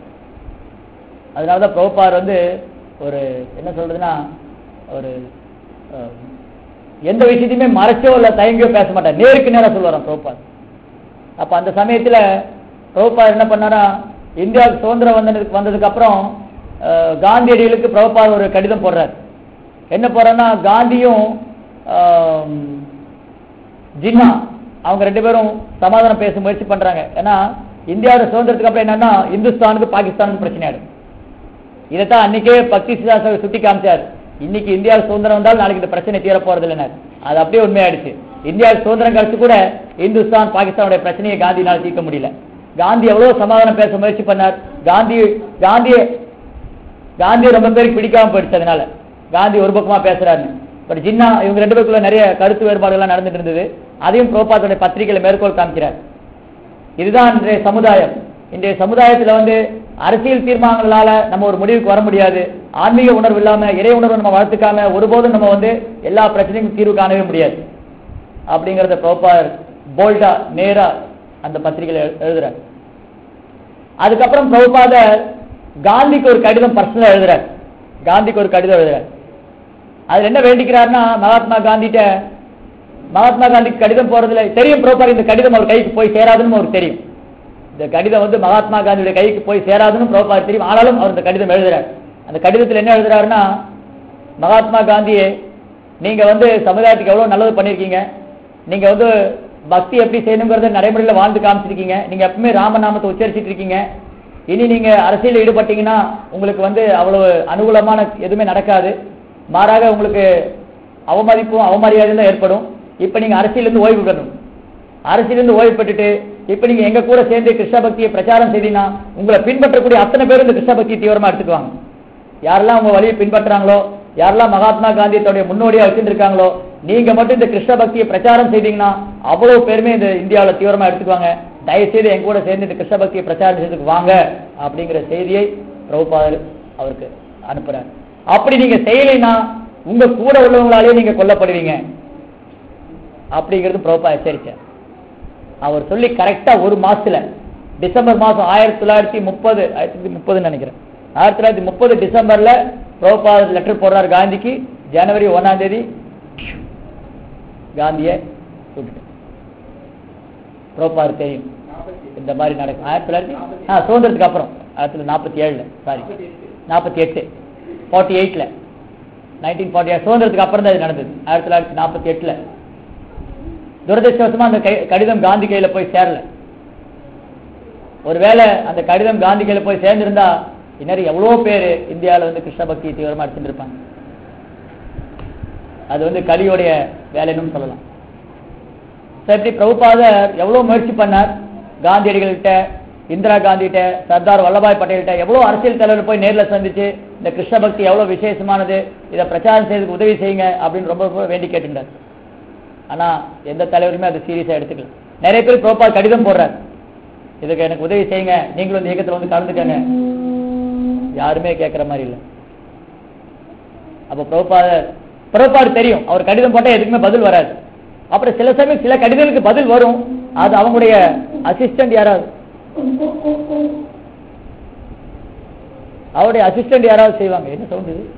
அதனாலதான் பிரபார் வந்து ஒரு என்ன சொல்றதுன்னா ஒரு அஹ், எந்த விஷயத்தையுமே மறைச்சோ இல்ல தயங்கியோ பேச மாட்டார் நேருக்கு நேரா சொல்லுவாராம் பிரபார் அப்ப அந்த சமயத்துல பிரபுபாத் என்ன பண்ணாரா இந்தியாவுக்கு சுதந்திரம் வந்ததுக்கு வந்ததுக்கு அப்புறம் அஹ், காந்தியடிகளுக்கு பிரபுபாத் ஒரு கடிதம் போடுறார் என்ன போறாருன்னா காந்தியும் ஆம், ஜின்னா அவங்க ரெண்டு பேரும் சமாதானம் பேச முயற்சி பண்றாங்க ஏன்னா இந்தியாவோட சுதந்திரத்துக்கு அப்புறம் என்னன்னா இந்துஸ்தானுக்கு பாகிஸ்தானுக்கு பிரச்சனை ஆயிடும் இதைத்தான் அன்னைக்கே பக்தி சிதாச சுட்டி காமிச்சார் இன்னைக்கு இந்தியாவில் சுதந்திரம் வந்தால் நாளைக்கு இந்த பிரச்சனை தீர போறது இல்லைன்னு அது அப்படியே உண்மையாயிடுச்சு இந்தியாவுக்கு சுதந்திரம் கிடைச்சு கூட இந்துஸ்தான் பாகிஸ்தானுடைய பிரச்சனையை காந்தினால தீர்க்க முடியல காந்தி எவ்வளவு சமாதானம் பேச முயற்சி பண்ணார் காந்தி காந்தி காந்தி ரொம்ப பேருக்கு பிடிக்காம போயிடுச்சு அதனால காந்தி ஒரு பக்கமா பேசுறாரு பட் ஜின்னா இவங்க ரெண்டு பேருக்குள்ள நிறைய கருத்து வேறுபாடுகள்லாம் நடந்துட்டு இருந்தது அதையும் புரோபாத்தோட பத்திரிகையில மேற்கோள் காமிக்கிறார் இதுதான் இன்றைய சமுதாயம் இன்றைய சமுதாயத்துல வந்து அரசியல் தீர்மானங்களால நம்ம ஒரு முடிவுக்கு வர முடியாது ஆன்மீக உணர்வு இல்லாம இறை உணர்வு நம்ம வளர்த்துக்காம ஒருபோதும் நம்ம வந்து எல்லா பிரச்சனைக்கும் தீர்வு காணவே முடியாது அப்படிங்கறத ப்ரோப்பார் போல்டா நேரா அந்த பத்திரிகையில எழு- எழுதுறார் அதுக்கப்புறம் பிரபுபாத காந்திக்கு ஒரு கடிதம் பர்சனலா எழுதுறார் காந்திக்கு ஒரு கடிதம் எழுதுறார் அதுல என்ன வேண்டிக்கிறாருன்னா மகாத்மா காந்திட்ட மகாத்மா காந்திக்கு கடிதம் போறதுல தெரியும் ப்ரோப்பார் இந்த கடிதம் அவர் கைக்கு போய் சேராதுன்னு அவருக்கு தெரியும் இந்த கடிதம் வந்து மகாத்மா காந்தியுடைய கைக்கு போய் சேராதுன்னு ப்ரோப்பார் தெரியும் ஆனாலும் அவர் இந்த கடிதம் எழுதுறார் அந்த கடிதத்தில் என்ன எழுதுறாருன்னா மகாத்மா காந்தியே நீங்க வந்து சமுதாயத்துக்கு எவ்வளவு நல்லது பண்ணிருக்கீங்க நீங்க வந்து பக்தி எப்படி செய்யணுங்கிறத நடைமுறையில வாழ்ந்து காமிச்சிருக்கீங்க நீங்க எப்பவுமே ராமநாமத்தை உச்சரிச்சிட்டு இருக்கீங்க இனி நீங்க அரசியல் ஈடுபட்டீங்கன்னா உங்களுக்கு வந்து அவ்வளவு அனுகூலமான எதுவுமே நடக்காது மாறாக உங்களுக்கு அவமதிப்பும் அவமரியாதையும் தான் ஏற்படும் இப்ப நீங்க அரசியலிருந்து ஓய்வு பெறணும் அரசியலிருந்து ஓய்வு பெற்றுட்டு இப்ப நீங்க எங்க கூட சேர்ந்து கிருஷ்ண பக்தியை பிரச்சாரம் செய்தீங்கன்னா உங்களை பின்பற்றக்கூடிய அத்தனை பேரும் இந்த கிருஷ்ண பக்தியை தீவிரமா எடுத்துக்குவாங்க யாரெல்லாம் உங்க வழியை பின்பற்றுறாங்களோ யாரெல்லாம் மகாத்மா காந்தி தன்னுடைய முன்னோடியா வச்சுட்டு இருக்காங்களோ நீங்க மட்டும் இந்த கிருஷ்ண பக்தியை பிரச்சாரம் செய்தீங்கன்னா அவ்வளவு பேருமே இந்த இந்தியாவுல தீவிரமா எடுத்துக்குவாங்க தயவு செய்து எங்க கூட சேர்ந்து இந்த கிருஷ்ண பக்தியை பிரச்சாரம் செய்யறதுக்கு வாங்க அப்படிங்கிற செய்தியை பிரபுபாதர் அவருக்கு அனுப்புறார் அப்படி நீங்க செய்யலைன்னா உங்க கூட உள்ளவங்களாலே நீங்க கொல்லப்படுவீங்க அப்படிங்கிறது பிரபுபா எச்சரிச்சார் அவர் சொல்லி கரெக்டா ஒரு மாசத்துல டிசம்பர் மாசம் ஆயிரத்தி தொள்ளாயிரத்தி முப்பது ஆயிரத்தி தொள்ளாயிரத்தி முப்பதுன்னு நினைக்கிறேன் ஆயிரத்தி தொள்ளாயிரத்தி முப்பது டிசம்பர்ல பிரபுபா லெட்டர் போடுறாரு காந்திக்கு ஜனவரி ஒன்னாம் தேதி காந்திய சுட்டுட்டு பிரபுபாரு தெரியும் இந்த மாதிரி நடக்கும் ஆயிரத்தி தொள்ளாயிரத்தி ஆ சுதந்திரத்துக்கு அப்புறம் ஆயிரத்தி தொள்ளாயிரத்தி நாற்பத்தி ஏழுல சாரி நாற்பத்தி எட்டு ஃபார்ட்டி எயிட்ல நைன்டீன் ஃபார்ட்டி சுதந்திரத்துக்கு அப்புறம் தான் இது நடந்தது ஆயிரத்தி தொள்ளாயிரத்தி நாற்பத்தி எட்டுல துரதிருஷ்டவசமா அந்த கை- கடிதம் காந்தி கையில போய் சேரல ஒருவேளை அந்த கடிதம் காந்தி கையில போய் சேர்ந்திருந்தா இன்னும் எவ்வளவு பேர் இந்தியாவுல வந்து கிருஷ்ண பக்தியை தீவிரமா எடுத்துட்டு இருப்பாங்க அது வந்து கலியோடைய வேலைன்னு சொல்லலாம் So, இப்படி பிரபுபாதர் எவ்வளவு முயற்சி பண்ணார் காந்தியடிகள்கிட்ட இந்திரா காந்திகிட்ட சர்தார் வல்லபாய் பட்டேல்கிட்ட எவ்வளவு அரசியல் தலைவர் போய் நேர்ல சந்திச்சு இந்த கிருஷ்ண பக்தி எவ்வளவு விசேஷமானது இதை பிரச்சாரம் செய்யறதுக்கு உதவி செய்யுங்க அப்படின்னு ரொம்ப ரொம்ப வேண்டி கேட்டுட்டார் ஆனா எந்த தலைவருமே அதை சீரியஸா எடுத்துக்கல நிறைய பேர் பிரபா கடிதம் போடுறார் இதுக்கு எனக்கு உதவி செய்யுங்க நீங்களும் இந்த இயக்கத்துல வந்து கலந்துக்கங்க யாருமே கேட்கிற மாதிரி இல்லை அப்ப பிரபுபாத பிரபுபாடு தெரியும் அவர் கடிதம் போட்டா எதுக்குமே பதில் வராது அப்புறம் சில சமயம் சில கடிதங்களுக்கு பதில் வரும் அது அவங்களுடைய அசிஸ்டன்ட் யாராவது அவருடைய அசிஸ்டன்ட் யாராவது செய்வாங்க என்ன சவுண்ட் இது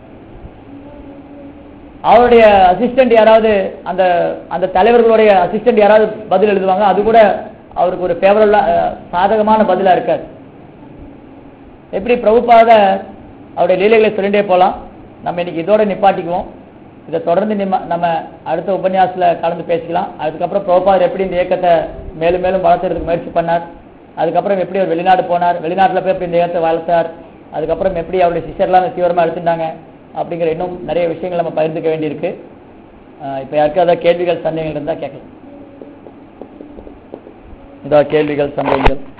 அவருடைய அசிஸ்டன்ட் யாராவது அந்த அந்த தலைவர்களுடைய அசிஸ்டன்ட் யாராவது பதில் எழுதுவாங்க அது கூட அவருக்கு ஒரு ஃபேவரபுளா சாதகமான பதிலா இருக்காது எப்படி பிரபுபாத அவருடைய லீலைகளை சொல்லிட்டே போலாம் நம்ம இன்னைக்கு இதோட நிப்பாட்டிக்குவோம் இதை தொடர்ந்து நிம்ம- நம்ம அடுத்த உபன்யாசத்துல கலந்து பேசிக்கலாம் அதுக்கப்புறம் பிரபுபாதர் எப்படி இந்த இயக்கத்தை மேலும் மேலும் வளர்த்துறதுக்கு முயற்சி பண்ணார் அதுக்கப்புறம் எப்படி அவர் வெளிநாடு போனார் வெளிநாட்டுல போய் எப்படி இந்த இயக்கத்தை வளர்த்தார் அதுக்கப்புறம் எப்படி அவருடைய சிஷ்யர்லாம் தீவிரமா எடுத்துட்டாங்க அப்படிங்கிற இன்னும் நிறைய விஷயங்கள் நம்ம பகிர்ந்துக்க வேண்டியிருக்கு அஹ் இப்ப யாருக்காவது ஏதாவது கேள்விகள் சந்தேகங்கள் இருந்தா கேட்கலாம் இதா கேள்விகள் சந்தேகங்கள்